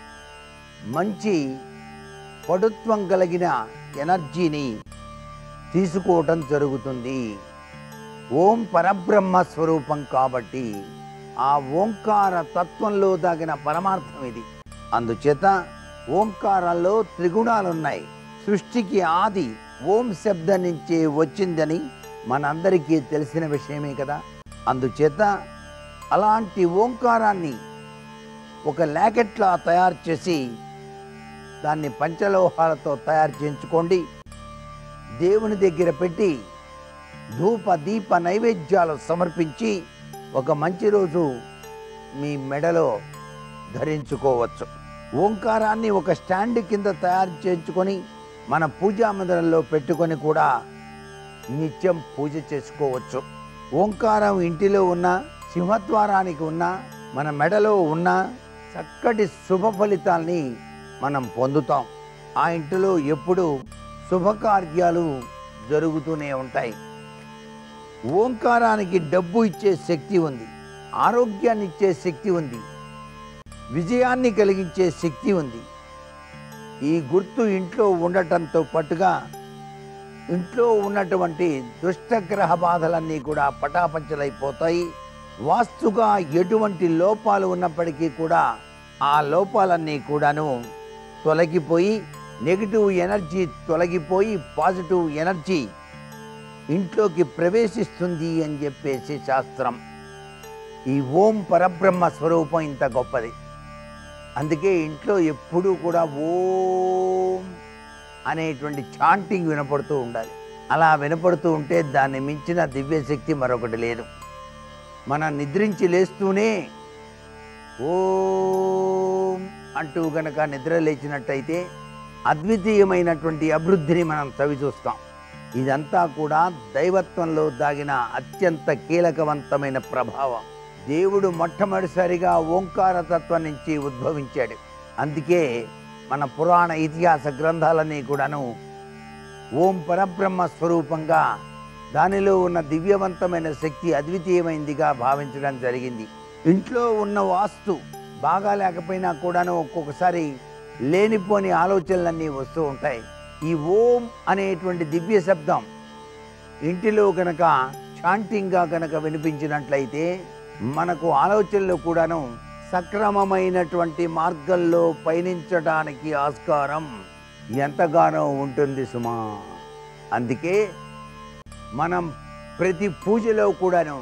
మంచి పడుత్వం కలిగిన ఎనర్జీని తీసుకోవటం జరుగుతుంది ఓం పరబ్రహ్మ స్వరూపం కాబట్టి ఆ ఓంకార తత్వంలో దాగిన పరమార్థం ఇది అందుచేత ఓంకారంలో త్రిగుణాలు ఉన్నాయి సృష్టికి ఆది ఓం శబ్దం నుంచే వచ్చిందని మనందరికీ తెలిసిన విషయమే కదా అందుచేత అలాంటి ఓంకారాన్ని ఒక ల్యాకెట్లా తయారు చేసి దాన్ని పంచలోహాలతో తయారు చేయించుకోండి దేవుని దగ్గర పెట్టి ధూప దీప నైవేద్యాలు సమర్పించి ఒక మంచి రోజు మీ మెడలో ధరించుకోవచ్చు ఓంకారాన్ని ఒక స్టాండ్ కింద తయారు చేయించుకొని మన పూజా మందిరంలో పెట్టుకొని కూడా నిత్యం పూజ చేసుకోవచ్చు ఓంకారం ఇంటిలో ఉన్న సింహద్వారానికి ఉన్న మన మెడలో ఉన్న చక్కటి శుభ ఫలితాల్ని మనం పొందుతాం ఆ ఇంటిలో ఎప్పుడు శుభకార్యాలు జరుగుతూనే ఉంటాయి ఓంకారానికి డబ్బు ఇచ్చే శక్తి ఉంది ఆరోగ్యాన్ని ఇచ్చే శక్తి ఉంది విజయాన్ని కలిగించే శక్తి ఉంది ఈ గుర్తు ఇంట్లో ఉండటంతో పాటుగా ఇంట్లో ఉన్నటువంటి దుష్టగ్రహ బాధలన్నీ కూడా పటాపంచలైపోతాయి వాస్తుగా ఎటువంటి లోపాలు ఉన్నప్పటికీ కూడా ఆ లోపాలన్నీ కూడాను తొలగిపోయి నెగిటివ్ ఎనర్జీ తొలగిపోయి పాజిటివ్ ఎనర్జీ ఇంట్లోకి ప్రవేశిస్తుంది అని చెప్పేసి శాస్త్రం ఈ ఓం పరబ్రహ్మ స్వరూపం ఇంత గొప్పది అందుకే ఇంట్లో ఎప్పుడూ కూడా ఓం అనేటువంటి చాంటింగ్ వినపడుతూ ఉండాలి అలా వినపడుతూ ఉంటే దాన్ని మించిన దివ్యశక్తి మరొకటి లేదు మన నిద్రించి లేస్తూనే ఓం అంటూ గనక నిద్ర లేచినట్టయితే అద్వితీయమైనటువంటి అభివృద్ధిని మనం చవి చూస్తాం ఇదంతా కూడా దైవత్వంలో దాగిన అత్యంత కీలకవంతమైన ప్రభావం దేవుడు మొట్టమొదటిసారిగా ఓంకార తత్వం నుంచి ఉద్భవించాడు అందుకే మన పురాణ ఇతిహాస గ్రంథాలన్నీ కూడాను ఓం పరబ్రహ్మ స్వరూపంగా దానిలో ఉన్న దివ్యవంతమైన శక్తి అద్వితీయమైందిగా భావించడం జరిగింది ఇంట్లో ఉన్న వాస్తు బాగా లేకపోయినా కూడాను ఒక్కొక్కసారి లేనిపోని ఆలోచనలన్నీ వస్తూ ఉంటాయి ఈ ఓం అనేటువంటి దివ్య శబ్దం ఇంటిలో గనక చాంటింగ్గా గనక వినిపించినట్లయితే మనకు ఆలోచనలు కూడాను సక్రమమైనటువంటి మార్గంలో పయనించడానికి ఆస్కారం ఎంతగానో ఉంటుంది సుమా అందుకే మనం ప్రతి పూజలో కూడాను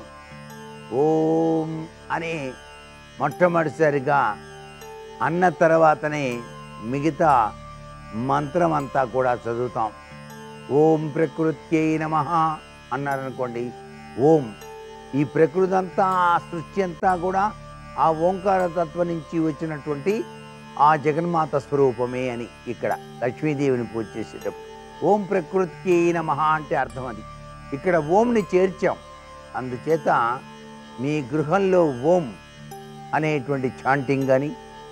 ఓం అని మొట్టమొదటిసారిగా అన్న తర్వాతనే మిగతా మంత్రం అంతా కూడా చదువుతాం ఓం ప్రకృత్యై నమ అన్నారనుకోండి ఓం ఈ ప్రకృతి అంతా ఆ సృష్టి అంతా కూడా ఆ ఓంకార తత్వం నుంచి వచ్చినటువంటి ఆ జగన్మాత స్వరూపమే అని ఇక్కడ లక్ష్మీదేవిని పూజ చేసేటప్పుడు ఓం ప్రకృతికి నమ అంటే అర్థం అది ఇక్కడ ఓంని చేర్చాం అందుచేత మీ గృహంలో ఓం అనేటువంటి చాంటింగ్ కానీ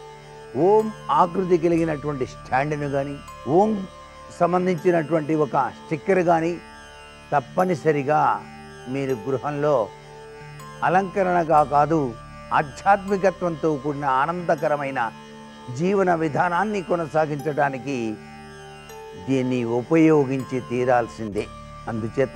ఓం ఆకృతి కలిగినటువంటి స్టాండ్ను కానీ ఓం సంబంధించినటువంటి ఒక స్టిక్కర్ కానీ తప్పనిసరిగా మీరు గృహంలో అలంకరణగా కాదు ఆధ్యాత్మికత్వంతో కూడిన ఆనందకరమైన జీవన విధానాన్ని కొనసాగించడానికి దీన్ని ఉపయోగించి తీరాల్సిందే అందుచేత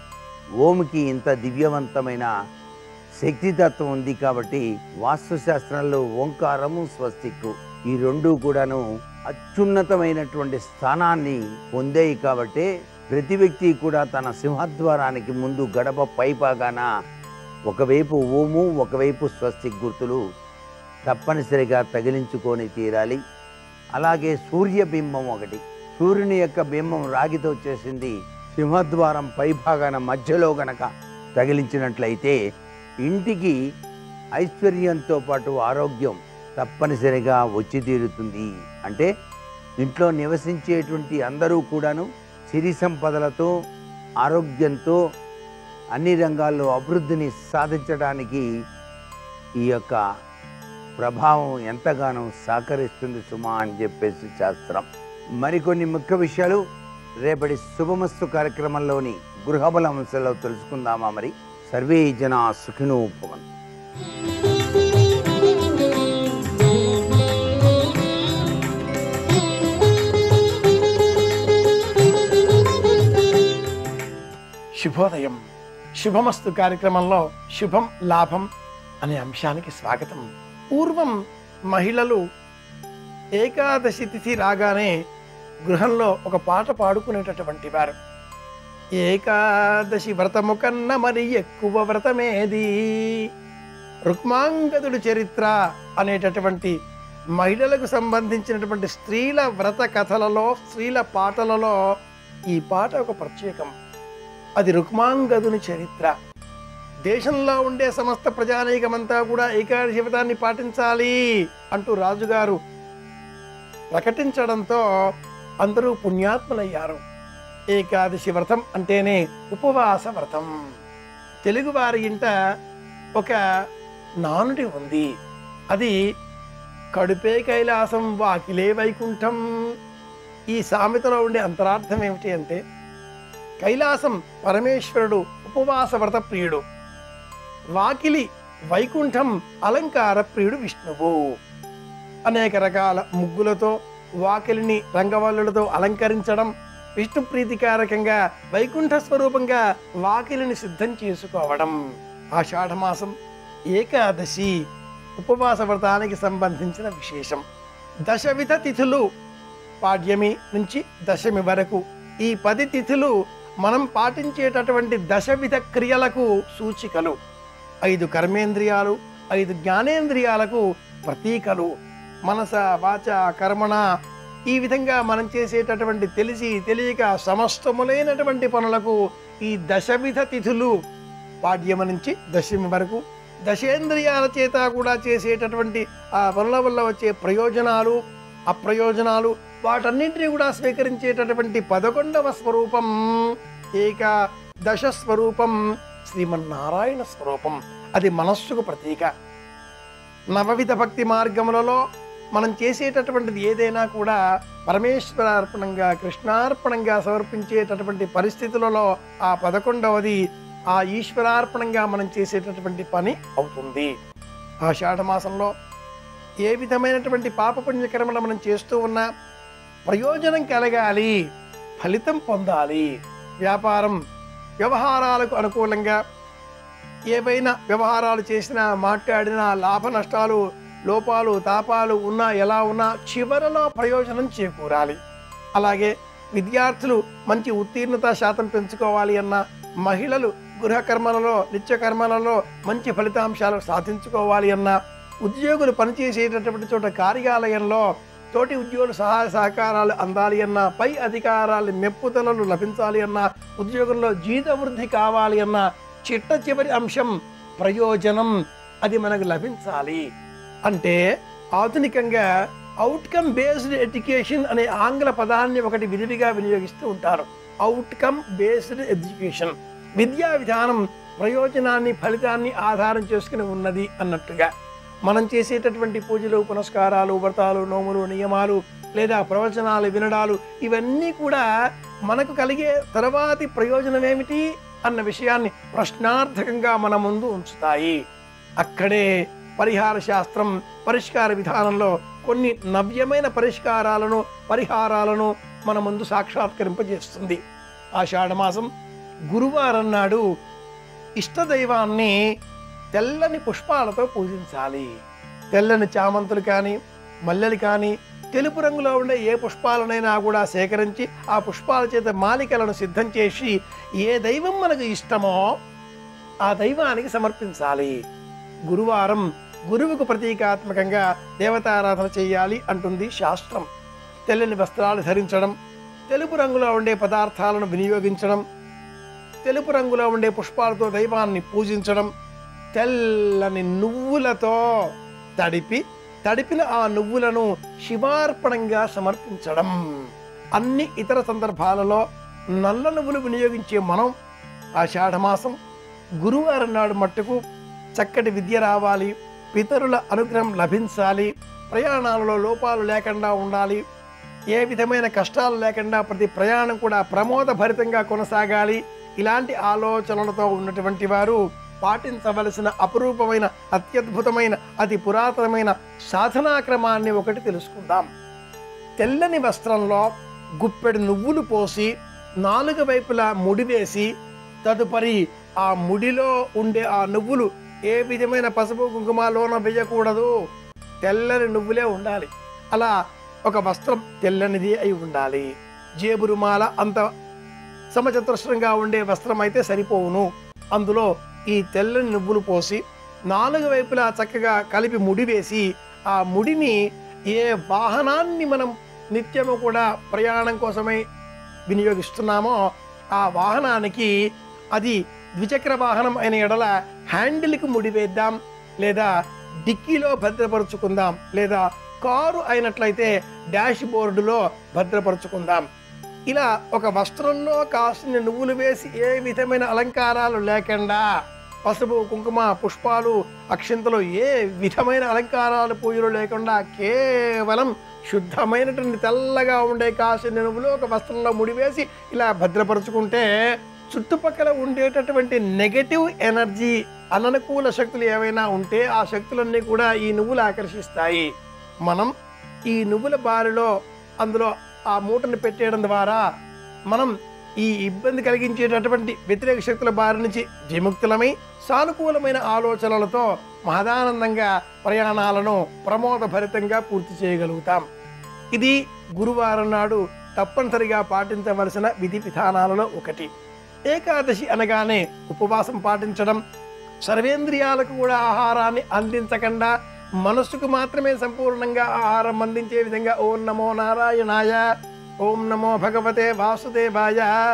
ఓంకి ఇంత దివ్యవంతమైన శక్తితత్వం ఉంది కాబట్టి వాస్తుశాస్త్రంలో ఓంకారము స్వస్తిక్కు ఈ రెండు కూడాను అత్యున్నతమైనటువంటి స్థానాన్ని పొందాయి కాబట్టి ప్రతి వ్యక్తి కూడా తన సింహద్వారానికి ముందు గడప పైపాగాన ఒకవైపు ఓము ఒకవైపు స్వస్తిక్ గుర్తులు తప్పనిసరిగా తగిలించుకొని తీరాలి అలాగే సూర్యబింబం ఒకటి సూర్యుని యొక్క బింబం రాగితో చేసింది సింహద్వారం పైభాగాన మధ్యలో గనక తగిలించినట్లయితే ఇంటికి ఐశ్వర్యంతో పాటు ఆరోగ్యం తప్పనిసరిగా వచ్చి తీరుతుంది అంటే ఇంట్లో నివసించేటువంటి అందరూ కూడాను సిరి సంపదలతో ఆరోగ్యంతో అన్ని రంగాల్లో అభివృద్ధిని సాధించడానికి ఈ యొక్క ప్రభావం ఎంతగానో సహకరిస్తుంది సుమా అని చెప్పేసి శాస్త్రం మరికొన్ని ముఖ్య విషయాలు రేపటి శుభమస్తు కార్యక్రమంలోని గృహబల అంశంలో తెలుసుకుందామా మరి సర్వే జన సుఖినో భవంతు శుభోదయం శుభమస్తు కార్యక్రమంలో శుభం లాభం అనే అంశానికి స్వాగతం పూర్వం మహిళలు ఏకాదశి తిథి రాగానే గృహంలో ఒక పాట పాడుకునేటటువంటి వారు ఏకాదశి వ్రతము కన్నా మరి ఎక్కువ వ్రతమేది రుక్మాంగదుడి చరిత్ర అనేటటువంటి మహిళలకు సంబంధించినటువంటి స్త్రీల వ్రత కథలలో స్త్రీల పాటలలో ఈ పాట ఒక ప్రత్యేకం అది రుక్మాంగదుని చరిత్ర దేశంలో ఉండే సమస్త ప్రజానీకమంతా కూడా ఏకాదశి వ్రతాన్ని పాటించాలి అంటూ రాజుగారు ప్రకటించడంతో అందరూ పుణ్యాత్ములయ్యారు ఏకాదశి వ్రతం అంటేనే ఉపవాస వ్రతం తెలుగువారి ఇంట ఒక నానుడి ఉంది అది కడుపే కైలాసం వాకిలే వైకుంఠం ఈ సామెతలో ఉండే అంతరార్థం ఏమిటి అంటే కైలాసం పరమేశ్వరుడు ఉపవాస వ్రత ప్రియుడు వాకిలి వైకుంఠం అలంకార ప్రియుడు విష్ణువు అనేక రకాల ముగ్గులతో వాకిలిని రంగవల్లులతో అలంకరించడం విష్ణు ప్రీతికారకంగా వైకుంఠ స్వరూపంగా వాకిలిని సిద్ధం చేసుకోవడం ఆషాఢమాసం ఏకాదశి ఉపవాస వ్రతానికి సంబంధించిన విశేషం దశవిధ తిథులు పాడ్యమి నుంచి దశమి వరకు ఈ పది తిథులు మనం పాటించేటటువంటి దశవిధ క్రియలకు సూచికలు ఐదు కర్మేంద్రియాలు ఐదు జ్ఞానేంద్రియాలకు ప్రతీకలు మనస వాచ కర్మణ ఈ విధంగా మనం చేసేటటువంటి తెలిసి తెలియక సమస్తములైనటువంటి పనులకు ఈ దశవిధ తిథులు పాడ్యమ నుంచి దశమి వరకు దశేంద్రియాల చేత కూడా చేసేటటువంటి ఆ పనుల వల్ల వచ్చే ప్రయోజనాలు అప్రయోజనాలు వాటన్నింటినీ కూడా స్వీకరించేటటువంటి పదకొండవ స్వరూపం ఏక దశ స్వరూపం శ్రీమన్నారాయణ స్వరూపం అది మనస్సుకు ప్రతీక నవవిధ భక్తి మార్గములలో మనం చేసేటటువంటిది ఏదైనా కూడా పరమేశ్వరార్పణంగా కృష్ణార్పణంగా సమర్పించేటటువంటి పరిస్థితులలో ఆ పదకొండవది ఆ ఈశ్వరార్పణంగా మనం చేసేటటువంటి పని అవుతుంది ఆషాఢ మాసంలో ఏ విధమైనటువంటి పాపపుణ్యకర్మలు మనం చేస్తూ ఉన్నా ప్రయోజనం కలగాలి ఫలితం పొందాలి వ్యాపారం వ్యవహారాలకు అనుకూలంగా ఏవైనా వ్యవహారాలు చేసినా మాట్లాడినా లాభ నష్టాలు లోపాలు తాపాలు ఉన్నా ఎలా ఉన్నా చివరలో ప్రయోజనం చేకూరాలి అలాగే విద్యార్థులు మంచి ఉత్తీర్ణత శాతం పెంచుకోవాలి అన్న మహిళలు గృహకర్మలలో నిత్యకర్మలలో మంచి ఫలితాంశాలు సాధించుకోవాలి అన్న ఉద్యోగులు పనిచేసేటటువంటి చోట కార్యాలయంలో తోటి ఉద్యోగులు సహాయ సహకారాలు అందాలి అన్న పై అధికారాలు మెప్పుదలలు లభించాలి అన్న ఉద్యోగంలో జీత వృద్ధి కావాలి అన్న చిట్ట చివరి అంశం ప్రయోజనం అది మనకు లభించాలి అంటే ఆధునికంగా అవుట్కమ్ బేస్డ్ ఎడ్యుకేషన్ అనే ఆంగ్ల పదాన్ని ఒకటి విరివిగా వినియోగిస్తూ ఉంటారు అవుట్కమ్ బేస్డ్ ఎడ్యుకేషన్ విద్యా విధానం ప్రయోజనాన్ని ఫలితాన్ని ఆధారం చేసుకుని ఉన్నది అన్నట్టుగా మనం చేసేటటువంటి పూజలు పునస్కారాలు వ్రతాలు నోములు నియమాలు లేదా ప్రవచనాలు వినడాలు ఇవన్నీ కూడా మనకు కలిగే తర్వాతి ప్రయోజనం ఏమిటి అన్న విషయాన్ని ప్రశ్నార్థకంగా మన ముందు ఉంచుతాయి అక్కడే పరిహార శాస్త్రం పరిష్కార విధానంలో కొన్ని నవ్యమైన పరిష్కారాలను పరిహారాలను మన ముందు సాక్షాత్కరింపజేస్తుంది ఆషాఢమాసం గురువారం నాడు ఇష్టదైవాన్ని తెల్లని పుష్పాలతో పూజించాలి తెల్లని చామంతులు కానీ మల్లెలు కానీ తెలుపు రంగులో ఉండే ఏ పుష్పాలనైనా కూడా సేకరించి ఆ పుష్పాల చేత మాలికలను సిద్ధం చేసి ఏ దైవం మనకు ఇష్టమో ఆ దైవానికి సమర్పించాలి గురువారం గురువుకు ప్రతీకాత్మకంగా దేవతారాధన చేయాలి అంటుంది శాస్త్రం తెల్లని వస్త్రాలు ధరించడం తెలుపు రంగులో ఉండే పదార్థాలను వినియోగించడం తెలుపు రంగులో ఉండే పుష్పాలతో దైవాన్ని పూజించడం తెల్లని నువ్వులతో తడిపి తడిపిన ఆ నువ్వులను శివార్పణంగా సమర్పించడం అన్ని ఇతర సందర్భాలలో నల్ల నువ్వులు వినియోగించే మనం ఆషాఢమాసం గురువారం నాడు మట్టుకు చక్కటి విద్య రావాలి పితరుల అనుగ్రహం లభించాలి ప్రయాణాలలో లోపాలు లేకుండా ఉండాలి ఏ విధమైన కష్టాలు లేకుండా ప్రతి ప్రయాణం కూడా ప్రమోదభరితంగా కొనసాగాలి ఇలాంటి ఆలోచనలతో ఉన్నటువంటి వారు పాటించవలసిన అపురూపమైన అత్యద్భుతమైన అతి పురాతనమైన సాధనా క్రమాన్ని ఒకటి తెలుసుకుందాం తెల్లని వస్త్రంలో గుప్పెడు నువ్వులు పోసి నాలుగు వైపులా ముడివేసి తదుపరి ఆ ముడిలో ఉండే ఆ నువ్వులు ఏ విధమైన పసుపు కుంకుమలోన వేయకూడదు తెల్లని నువ్వులే ఉండాలి అలా ఒక వస్త్రం తెల్లనిది అయి ఉండాలి జేబురుమాల అంత సమచతురస్రంగా ఉండే వస్త్రం అయితే సరిపోవును అందులో ఈ తెల్లని నువ్వులు పోసి నాలుగు వైపులా చక్కగా కలిపి ముడి వేసి ఆ ముడిని ఏ వాహనాన్ని మనం నిత్యము కూడా ప్రయాణం కోసమై వినియోగిస్తున్నామో ఆ వాహనానికి అది ద్విచక్ర వాహనం అయిన ఎడల హ్యాండిల్కి ముడివేద్దాం లేదా డిక్కీలో భద్రపరుచుకుందాం లేదా కారు అయినట్లయితే డాష్ బోర్డులో భద్రపరుచుకుందాం ఇలా ఒక వస్త్రంలో కాసిన నువ్వులు వేసి ఏ విధమైన అలంకారాలు లేకుండా పసుపు కుంకుమ పుష్పాలు అక్షింతలు ఏ విధమైన అలంకారాలు పూజలు లేకుండా కేవలం శుద్ధమైనటువంటి తెల్లగా ఉండే కాసిన నువ్వులు ఒక వస్త్రంలో ముడివేసి ఇలా భద్రపరుచుకుంటే చుట్టుపక్కల ఉండేటటువంటి నెగటివ్ ఎనర్జీ అననుకూల శక్తులు ఏవైనా ఉంటే ఆ శక్తులన్నీ కూడా ఈ నువ్వులు ఆకర్షిస్తాయి మనం ఈ నువ్వుల బారిలో అందులో ఆ మూటను పెట్టేయడం ద్వారా మనం ఈ ఇబ్బంది కలిగించేటటువంటి వ్యతిరేక శక్తుల బారి నుంచి విముక్తులమై సానుకూలమైన ఆలోచనలతో మహదానందంగా ప్రయాణాలను ప్రమోదభరితంగా పూర్తి చేయగలుగుతాం ఇది గురువారం నాడు తప్పనిసరిగా పాటించవలసిన విధి విధానాలలో ఒకటి ఏకాదశి అనగానే ఉపవాసం పాటించడం సర్వేంద్రియాలకు కూడా ఆహారాన్ని అందించకుండా మనస్సుకు మాత్రమే సంపూర్ణంగా ఆహారం అందించే విధంగా ఓం నమో నారాయణాయ ఓం నమో భగవతే వాసుదేవాయ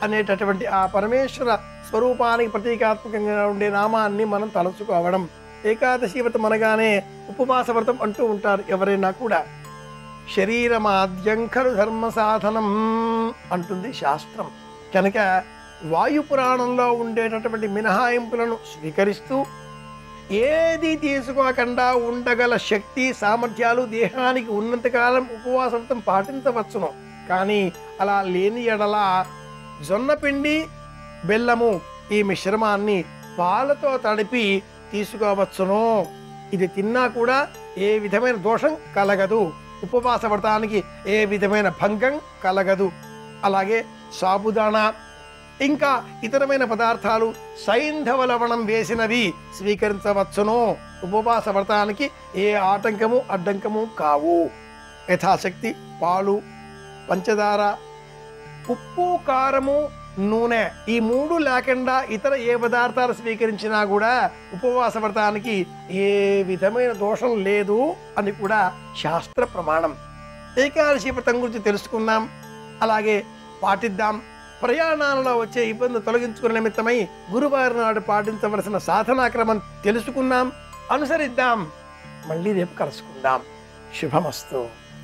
అనేటటువంటి ఆ పరమేశ్వర స్వరూపానికి ప్రతీకాత్మకంగా ఉండే నామాన్ని మనం తలుచుకోవడం ఏకాదశి వ్రతం అనగానే ఉపవాస వ్రతం అంటూ ఉంటారు ఎవరైనా కూడా శరీరమాద్యం ఖలు ధర్మ సాధనం అంటుంది శాస్త్రం కనుక వాయు పురాణంలో ఉండేటటువంటి మినహాయింపులను స్వీకరిస్తూ ఏది తీసుకోకుండా ఉండగల శక్తి సామర్థ్యాలు దేహానికి ఉన్నంతకాలం ఉపవాస వ్రతం పాటించవచ్చును కానీ అలా లేని ఎడల జొన్నపిండి బెల్లము ఈ మిశ్రమాన్ని పాలతో తడిపి తీసుకోవచ్చును ఇది తిన్నా కూడా ఏ విధమైన దోషం కలగదు ఉపవాస వ్రతానికి ఏ విధమైన భంగం కలగదు అలాగే సాబుదానా ఇంకా ఇతరమైన పదార్థాలు సైంధవ లవణం వేసినవి స్వీకరించవచ్చును ఉపవాస వ్రతానికి ఏ ఆటంకము అడ్డంకము కావు యథాశక్తి పాలు పంచదార ఉప్పు కారము నూనె ఈ మూడు లేకుండా ఇతర ఏ పదార్థాలు స్వీకరించినా కూడా ఉపవాస వ్రతానికి ఏ విధమైన దోషం లేదు అని కూడా శాస్త్ర ప్రమాణం ఏకాదశి వ్రతం గురించి తెలుసుకుందాం అలాగే పాటిద్దాం ప్రయాణాలలో వచ్చే ఇబ్బంది తొలగించుకునే నిమిత్తమై గురువారం నాడు పాటించవలసిన సాధనా క్రమం తెలుసుకుందాం అనుసరిద్దాం మళ్ళీ రేపు కలుసుకుందాం శుభమస్తు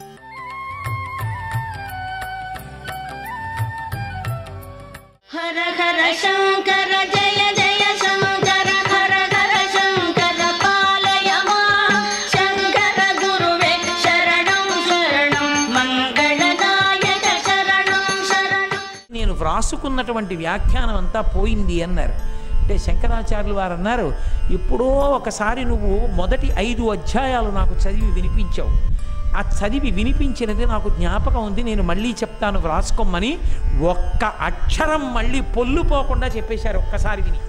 హర హర శంకర జయ జయ శంకర హర హర శంకర పాలయ మాం. శంకర గురువే శరణం శరణం మంగళదాయక శరణం శరణం నేను వ్రాసుకున్నటువంటి వ్యాఖ్యానం అంతా పోయింది అన్నారు అంటే శంకరాచార్యులు వారు అన్నారు ఎప్పుడో ఒకసారి నువ్వు మొదటి ఐదు అధ్యాయాలు నాకు చదివి వినిపించావు ఆ చదివి వినిపించినది నాకు జ్ఞాపకం ఉంది నేను మళ్ళీ చెప్తాను వ్రాసుకోమని ఒక్క అక్షరం మళ్ళీ పొల్లుపోకుండా చెప్పేశారు ఒక్కసారి విని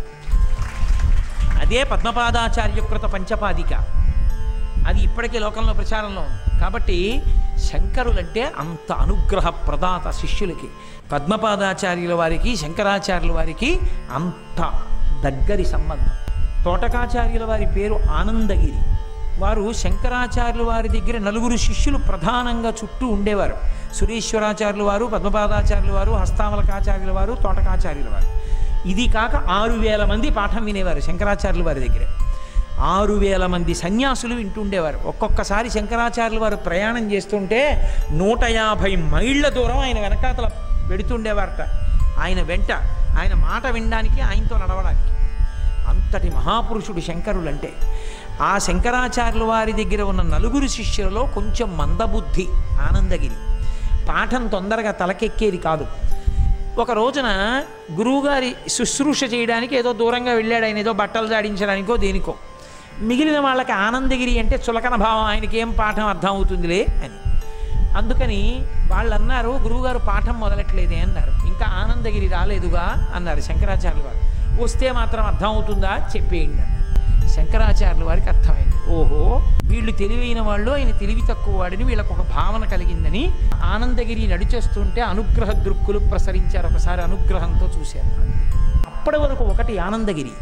అదే పద్మపాదాచార్యకృత పంచపాదిక అది ఇప్పటికే లోకంలో ప్రచారంలో ఉంది కాబట్టి శంకరులంటే అంత అనుగ్రహ ప్రదాత శిష్యులకి పద్మపాదాచార్యుల వారికి శంకరాచార్యుల వారికి అంత దగ్గరి సంబంధం తోటకాచార్యుల వారి పేరు ఆనందగిరి వారు శంకరాచార్యుల వారి దగ్గర నలుగురు శిష్యులు ప్రధానంగా చుట్టూ ఉండేవారు సురేశ్వరాచార్యుల వారు పద్మపాదాచార్యుల వారు హస్తామలకాచార్యుల వారు తోటకాచార్యుల వారు ఇది కాక ఆరు వేల మంది పాఠం వినేవారు శంకరాచార్యుల వారి దగ్గర ఆరు వేల మంది సన్యాసులు వింటుండేవారు ఒక్కొక్కసారి శంకరాచార్యుల వారు ప్రయాణం చేస్తుంటే నూట యాభై మైళ్ళ దూరం ఆయన వెనకాతల వెడుతుండేవారట ఆయన వెంట ఆయన మాట వినడానికి ఆయనతో నడవడానికి అంతటి మహాపురుషుడు శంకరులంటే ఆ శంకరాచార్యుల వారి దగ్గర ఉన్న నలుగురు శిష్యులలో కొంచెం మందబుద్ధి ఆనందగిరి పాఠం తొందరగా తలకెక్కేది కాదు ఒక రోజున గురువుగారి శుశ్రూష చేయడానికి ఏదో దూరంగా వెళ్ళాడు ఆయన ఏదో బట్టలు జాడించడానికో దేనికో మిగిలిన వాళ్ళకి ఆనందగిరి అంటే చులకన భావం ఆయనకి ఏం పాఠం అర్థం అవుతుందిలే అని అందుకని వాళ్ళు అన్నారు గురువుగారు పాఠం మొదలట్లేదే అన్నారు ఇంకా ఆనందగిరి రాలేదుగా అన్నారు శంకరాచార్యుల వారు వస్తే మాత్రం అర్థం అవుతుందా చెప్పేయండి అన్నారు శంకరాచార్యుల వారికి అర్థమైంది ఓహో వీళ్ళు తెలివైన వాళ్ళు ఆయన తెలివి తక్కువ వాడిని వీళ్ళకు ఒక భావన కలిగిందని ఆనందగిరి నడిచేస్తుంటే అనుగ్రహ దృక్కులు ప్రసరించారు ఒకసారి అనుగ్రహంతో చూశారు అంతే అప్పటి వరకు ఒకటి ఆనందగిరి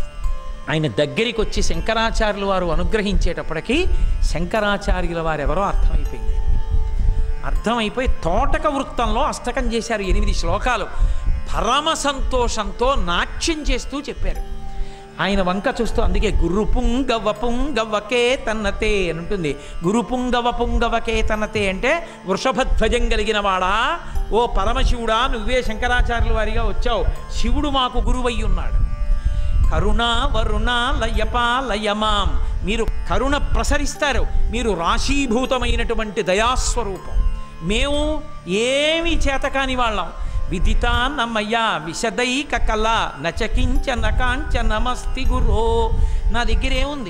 ఆయన దగ్గరికి వచ్చి శంకరాచార్యుల వారు అనుగ్రహించేటప్పటికీ శంకరాచార్యుల వారు ఎవరో అర్థమైపోయింది అర్థమైపోయి తోటక వృత్తంలో అష్టకం చేశారు ఎనిమిది శ్లోకాలు పరమ సంతోషంతో నాట్యం చేస్తూ చెప్పారు ఆయన వంక చూస్తూ అందుకే గురు పుంగవ పుంగవకే తన్నతే అని ఉంటుంది గురు పుంగవ పుంగవకే తన్నతే అంటే వృషభధ్వజం కలిగిన వాడా ఓ పరమశివుడా నువ్వే శంకరాచార్యుల వారిగా వచ్చావు శివుడు మాకు గురువై ఉన్నాడు కరుణ వరుణ లయపా లయమాం మీరు కరుణ ప్రసరిస్తారు మీరు రాశీభూతమైనటువంటి దయాస్వరూపం మేము ఏమి చేతకాని వాళ్ళం విదితా నమయ్య విశదైక కళ నచకించ నకాంచ నమస్తి గురో నా దగ్గర ఏముంది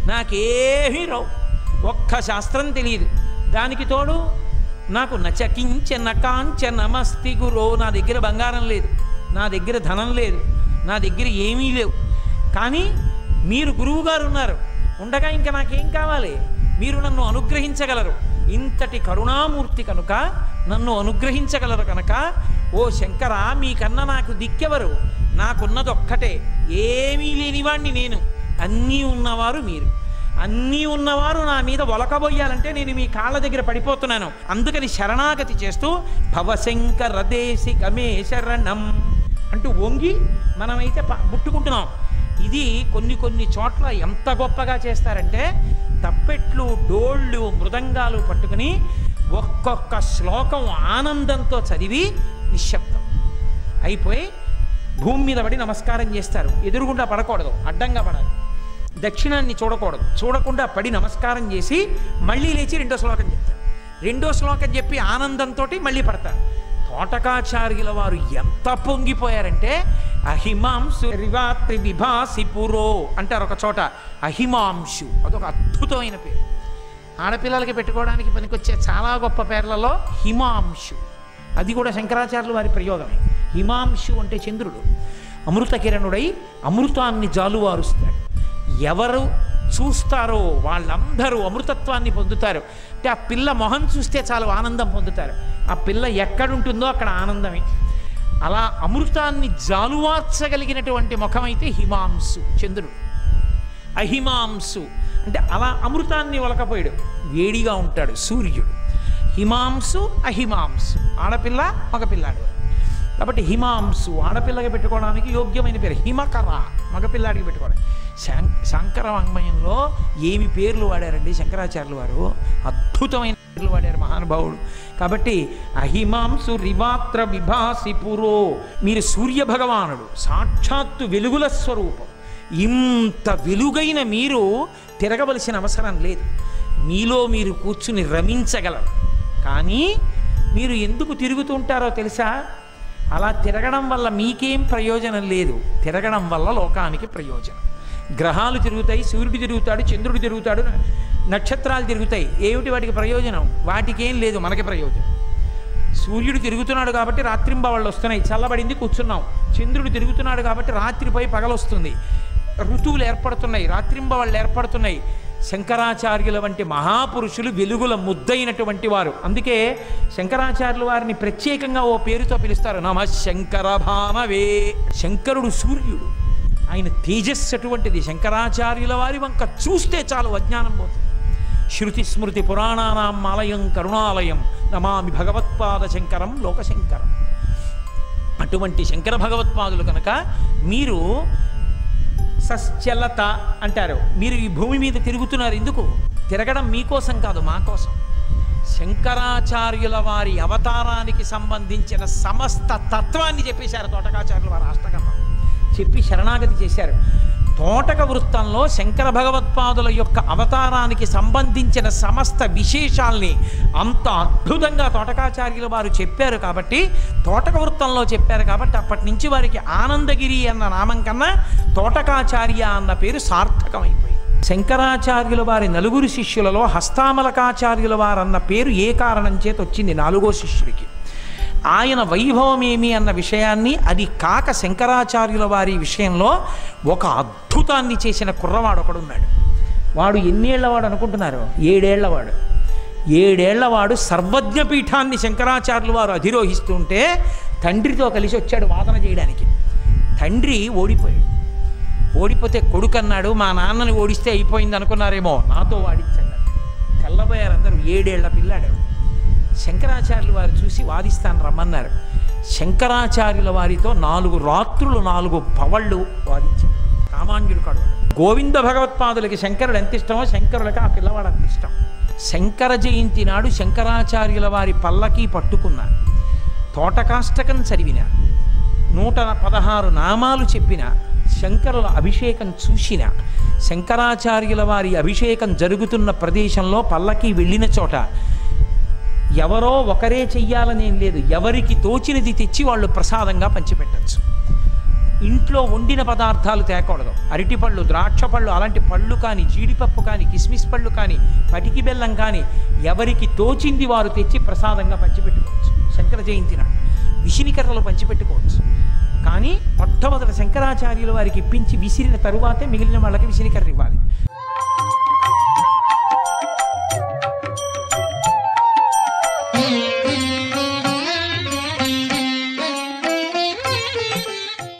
నాకేమీ రావు ఒక్క శాస్త్రం తెలియదు దానికి తోడు నాకు నచకించ నకాంచ నమస్తి గురో నా దగ్గర బంగారం లేదు నా దగ్గర ధనం లేదు నా దగ్గర ఏమీ లేవు కానీ మీరు గురువుగారు ఉన్నారు ఉండగా ఇంకా నాకేం కావాలి మీరు నన్ను అనుగ్రహించగలరు ఇంతటి కరుణామూర్తి కనుక నన్ను అనుగ్రహించగలరు కనుక ఓ శంకర మీకన్నా నాకు దిక్కెవరు నాకున్నది ఒక్కటే ఏమీ లేనివాణ్ణి నేను అన్నీ ఉన్నవారు మీరు అన్నీ ఉన్నవారు నా మీద ఒలకబోయాలంటే నేను మీ కాళ్ళ దగ్గర పడిపోతున్నాను అందుకని శరణాగతి చేస్తూ భవశంకర దేశి గమే శరణం అంటూ వంగి మనమైతే ప- ముట్టుకుంటున్నాం ఇది కొన్ని కొన్ని చోట్ల ఎంత గొప్పగా చేస్తారంటే తప్పెట్లు డోళ్ళు మృదంగాలు పట్టుకుని ఒక్కొక్క శ్లోకం ఆనందంతో చదివి నిశ్శబ్దం అయిపోయి భూమి మీద పడి నమస్కారం చేస్తారు ఎదురుగుండా పడకూడదు అడ్డంగా పడాలి దక్షిణాన్ని చూడకూడదు చూడకుండా పడి నమస్కారం చేసి మళ్ళీ లేచి రెండో శ్లోకం చెప్తారు రెండో శ్లోకం చెప్పి ఆనందంతో మళ్ళీ పడతారు తోటకాచార్యుల వారు ఎంత పొంగిపోయారంటే అహిమాంసు రివాత్రి విభాసి పురో అంటారు ఒక చోట అహిమాంశు అదొక అద్భుతమైన పేరు ఆడపిల్లలకి పెట్టుకోవడానికి పనికొచ్చే చాలా గొప్ప పేర్లలో హిమాంశు అది కూడా శంకరాచార్యుల వారి ప్రయోగమే హిమాంశు అంటే చంద్రుడు అమృత కిరణుడై అమృతాన్ని జాలువారుస్తాడు ఎవరు చూస్తారో వాళ్ళందరూ అమృతత్వాన్ని పొందుతారు అంటే ఆ పిల్ల మొహం చూస్తే చాలు ఆనందం పొందుతారు ఆ పిల్ల ఎక్కడుంటుందో అక్కడ ఆనందమే అలా అమృతాన్ని జాలువార్చగలిగినటువంటి ముఖమైతే హిమాంశు చంద్రుడు అహిమాంసు అంటే అలా అమృతాన్ని ఒలకపోయాడు వేడిగా ఉంటాడు సూర్యుడు హిమాంసు అహిమాంసు ఆడపిల్ల మగపిల్లాడు కాబట్టి హిమాంసు ఆడపిల్లకి పెట్టుకోవడానికి యోగ్యమైన పేరు హిమకర మగపిల్లాడికి పెట్టుకోవడం శం శంకర వాంగ్మయంలో ఏమి పేర్లు వాడారండి శంకరాచార్యులు వారు అద్భుతమైన పేర్లు వాడారు మహానుభావుడు కాబట్టి అహిమాంసు రివాత్ర విభాసి పురో మీరు సూర్య భగవానుడు సాక్షాత్తు వెలుగుల స్వరూపం ఇంత వెలుగైన మీరు తిరగవలసిన అవసరం లేదు మీలో మీరు కూర్చుని రమించగలరు కానీ మీరు ఎందుకు తిరుగుతుంటారో తెలుసా అలా తిరగడం వల్ల మీకేం ప్రయోజనం లేదు తిరగడం వల్ల లోకానికి ప్రయోజనం గ్రహాలు తిరుగుతాయి సూర్యుడు తిరుగుతాడు చంద్రుడు తిరుగుతాడు నక్షత్రాలు తిరుగుతాయి ఏమిటి వాటికి ప్రయోజనం వాటికి ఏం లేదు మనకి ప్రయోజనం సూర్యుడు తిరుగుతున్నాడు కాబట్టి రాత్రింబవళ్ళు వస్తున్నాయి చల్లబడింది కూర్చున్నాం చంద్రుడు తిరుగుతున్నాడు కాబట్టి రాత్రిపోయి పగలొస్తుంది ఋతువులు ఏర్పడుతున్నాయి రాత్రింబవళ్ళు ఏర్పడుతున్నాయి శంకరాచార్యుల వంటి మహాపురుషులు వెలుగుల ముద్దైనటువంటి వారు అందుకే శంకరాచార్యుల వారిని ప్రత్యేకంగా ఓ పేరుతో పిలుస్తారు నమ శంకర భామవే శంకరుడు సూర్యుడు ఆయన తేజస్సు అటువంటిది శంకరాచార్యుల వారి వంక చూస్తే చాలు అజ్ఞానం పోతుంది శృతి స్మృతి పురాణానాం ఆలయం కరుణాలయం నమామి భగవత్పాద శంకరం లోకశంకరం అటువంటి శంకర భగవత్పాదులు కనుక మీరు సశ్చలత అంటారు మీరు ఈ భూమి మీద తిరుగుతున్నారు ఎందుకు తిరగడం మీకోసం కాదు మా కోసం శంకరాచార్యుల వారి అవతారానికి సంబంధించిన సమస్త తత్వాన్ని చెప్పేశారు తోటకాచార్యుల వారు అష్టకమ్మ చెప్పి శరణాగతి చేశారు తోటక వృత్తంలో శంకర భగవత్పాదుల యొక్క అవతారానికి సంబంధించిన సమస్త విశేషాల్ని అంత అద్భుతంగా తోటకాచార్యుల వారు చెప్పారు కాబట్టి తోటక వృత్తంలో చెప్పారు కాబట్టి అప్పటి నుంచి వారికి ఆనందగిరి అన్న నామం కన్నా తోటకాచార్య అన్న పేరు సార్థకమైపోయింది శంకరాచార్యుల వారి నలుగురు శిష్యులలో హస్తామలకాచార్యుల వారన్న పేరు ఏ కారణం చేత వచ్చింది నాలుగో శిష్యుడికి ఆయన వైభవం ఏమి అన్న విషయాన్ని అది కాక శంకరాచార్యుల వారి విషయంలో ఒక అద్భుతాన్ని చేసిన కుర్రవాడు ఒకడున్నాడు వాడు ఎన్నేళ్లవాడు అనుకుంటున్నారు ఏడేళ్లవాడు ఏడేళ్లవాడు సర్వజ్ఞ పీఠాన్ని శంకరాచార్యుల వారు అధిరోహిస్తుంటే తండ్రితో కలిసి వచ్చాడు వాదన చేయడానికి తండ్రి ఓడిపోయాడు ఓడిపోతే కొడుకు అన్నాడు మా నాన్నని ఓడిస్తే అయిపోయింది అనుకున్నారేమో నాతో వాడించండి తెల్లబోయారు అందరూ ఏడేళ్ల పిల్లాడు శంకరాచార్యుల వారు చూసి వాదిస్తాను రమ్మన్నారు శంకరాచార్యుల వారితో నాలుగు రాత్రులు నాలుగు పవళ్ళు వాదించారు కామాంజుడు కడు గోవింద భగవత్పాదులకి శంకరుడు ఎంత ఇష్టమో శంకరులకి ఆ పిల్లవాడు అంత ఇష్టం శంకర జయంతి నాడు శంకరాచార్యుల వారి పల్లకి పట్టుకున్నారు తోటకాష్టకం చదివిన నూట పదహారు నామాలు చెప్పిన శంకరుల అభిషేకం చూసిన శంకరాచార్యుల వారి అభిషేకం జరుగుతున్న ప్రదేశంలో పల్లకి వెళ్ళిన చోట ఎవరో ఒకరే చెయ్యాలనేం లేదు ఎవరికి తోచినది తెచ్చి వాళ్ళు ప్రసాదంగా పంచిపెట్టచ్చు ఇంట్లో వండిన పదార్థాలు తేకూడదు అరటిపళ్ళు ద్రాక్ష పళ్ళు అలాంటి పళ్ళు కానీ జీడిపప్పు కానీ కిస్మిస్ పళ్ళు కానీ పటికి బెల్లం కానీ ఎవరికి తోచింది వారు తెచ్చి ప్రసాదంగా పంచిపెట్టుకోవచ్చు శంకర జయంతి నాడు విసినికర్రలు పంచిపెట్టుకోవచ్చు కానీ మొట్టమొదట శంకరాచార్యుల వారికి ఇప్పించి విసిరిన తరువాతే మిగిలిన వాళ్ళకి విసినికర్ర ఇవ్వాలి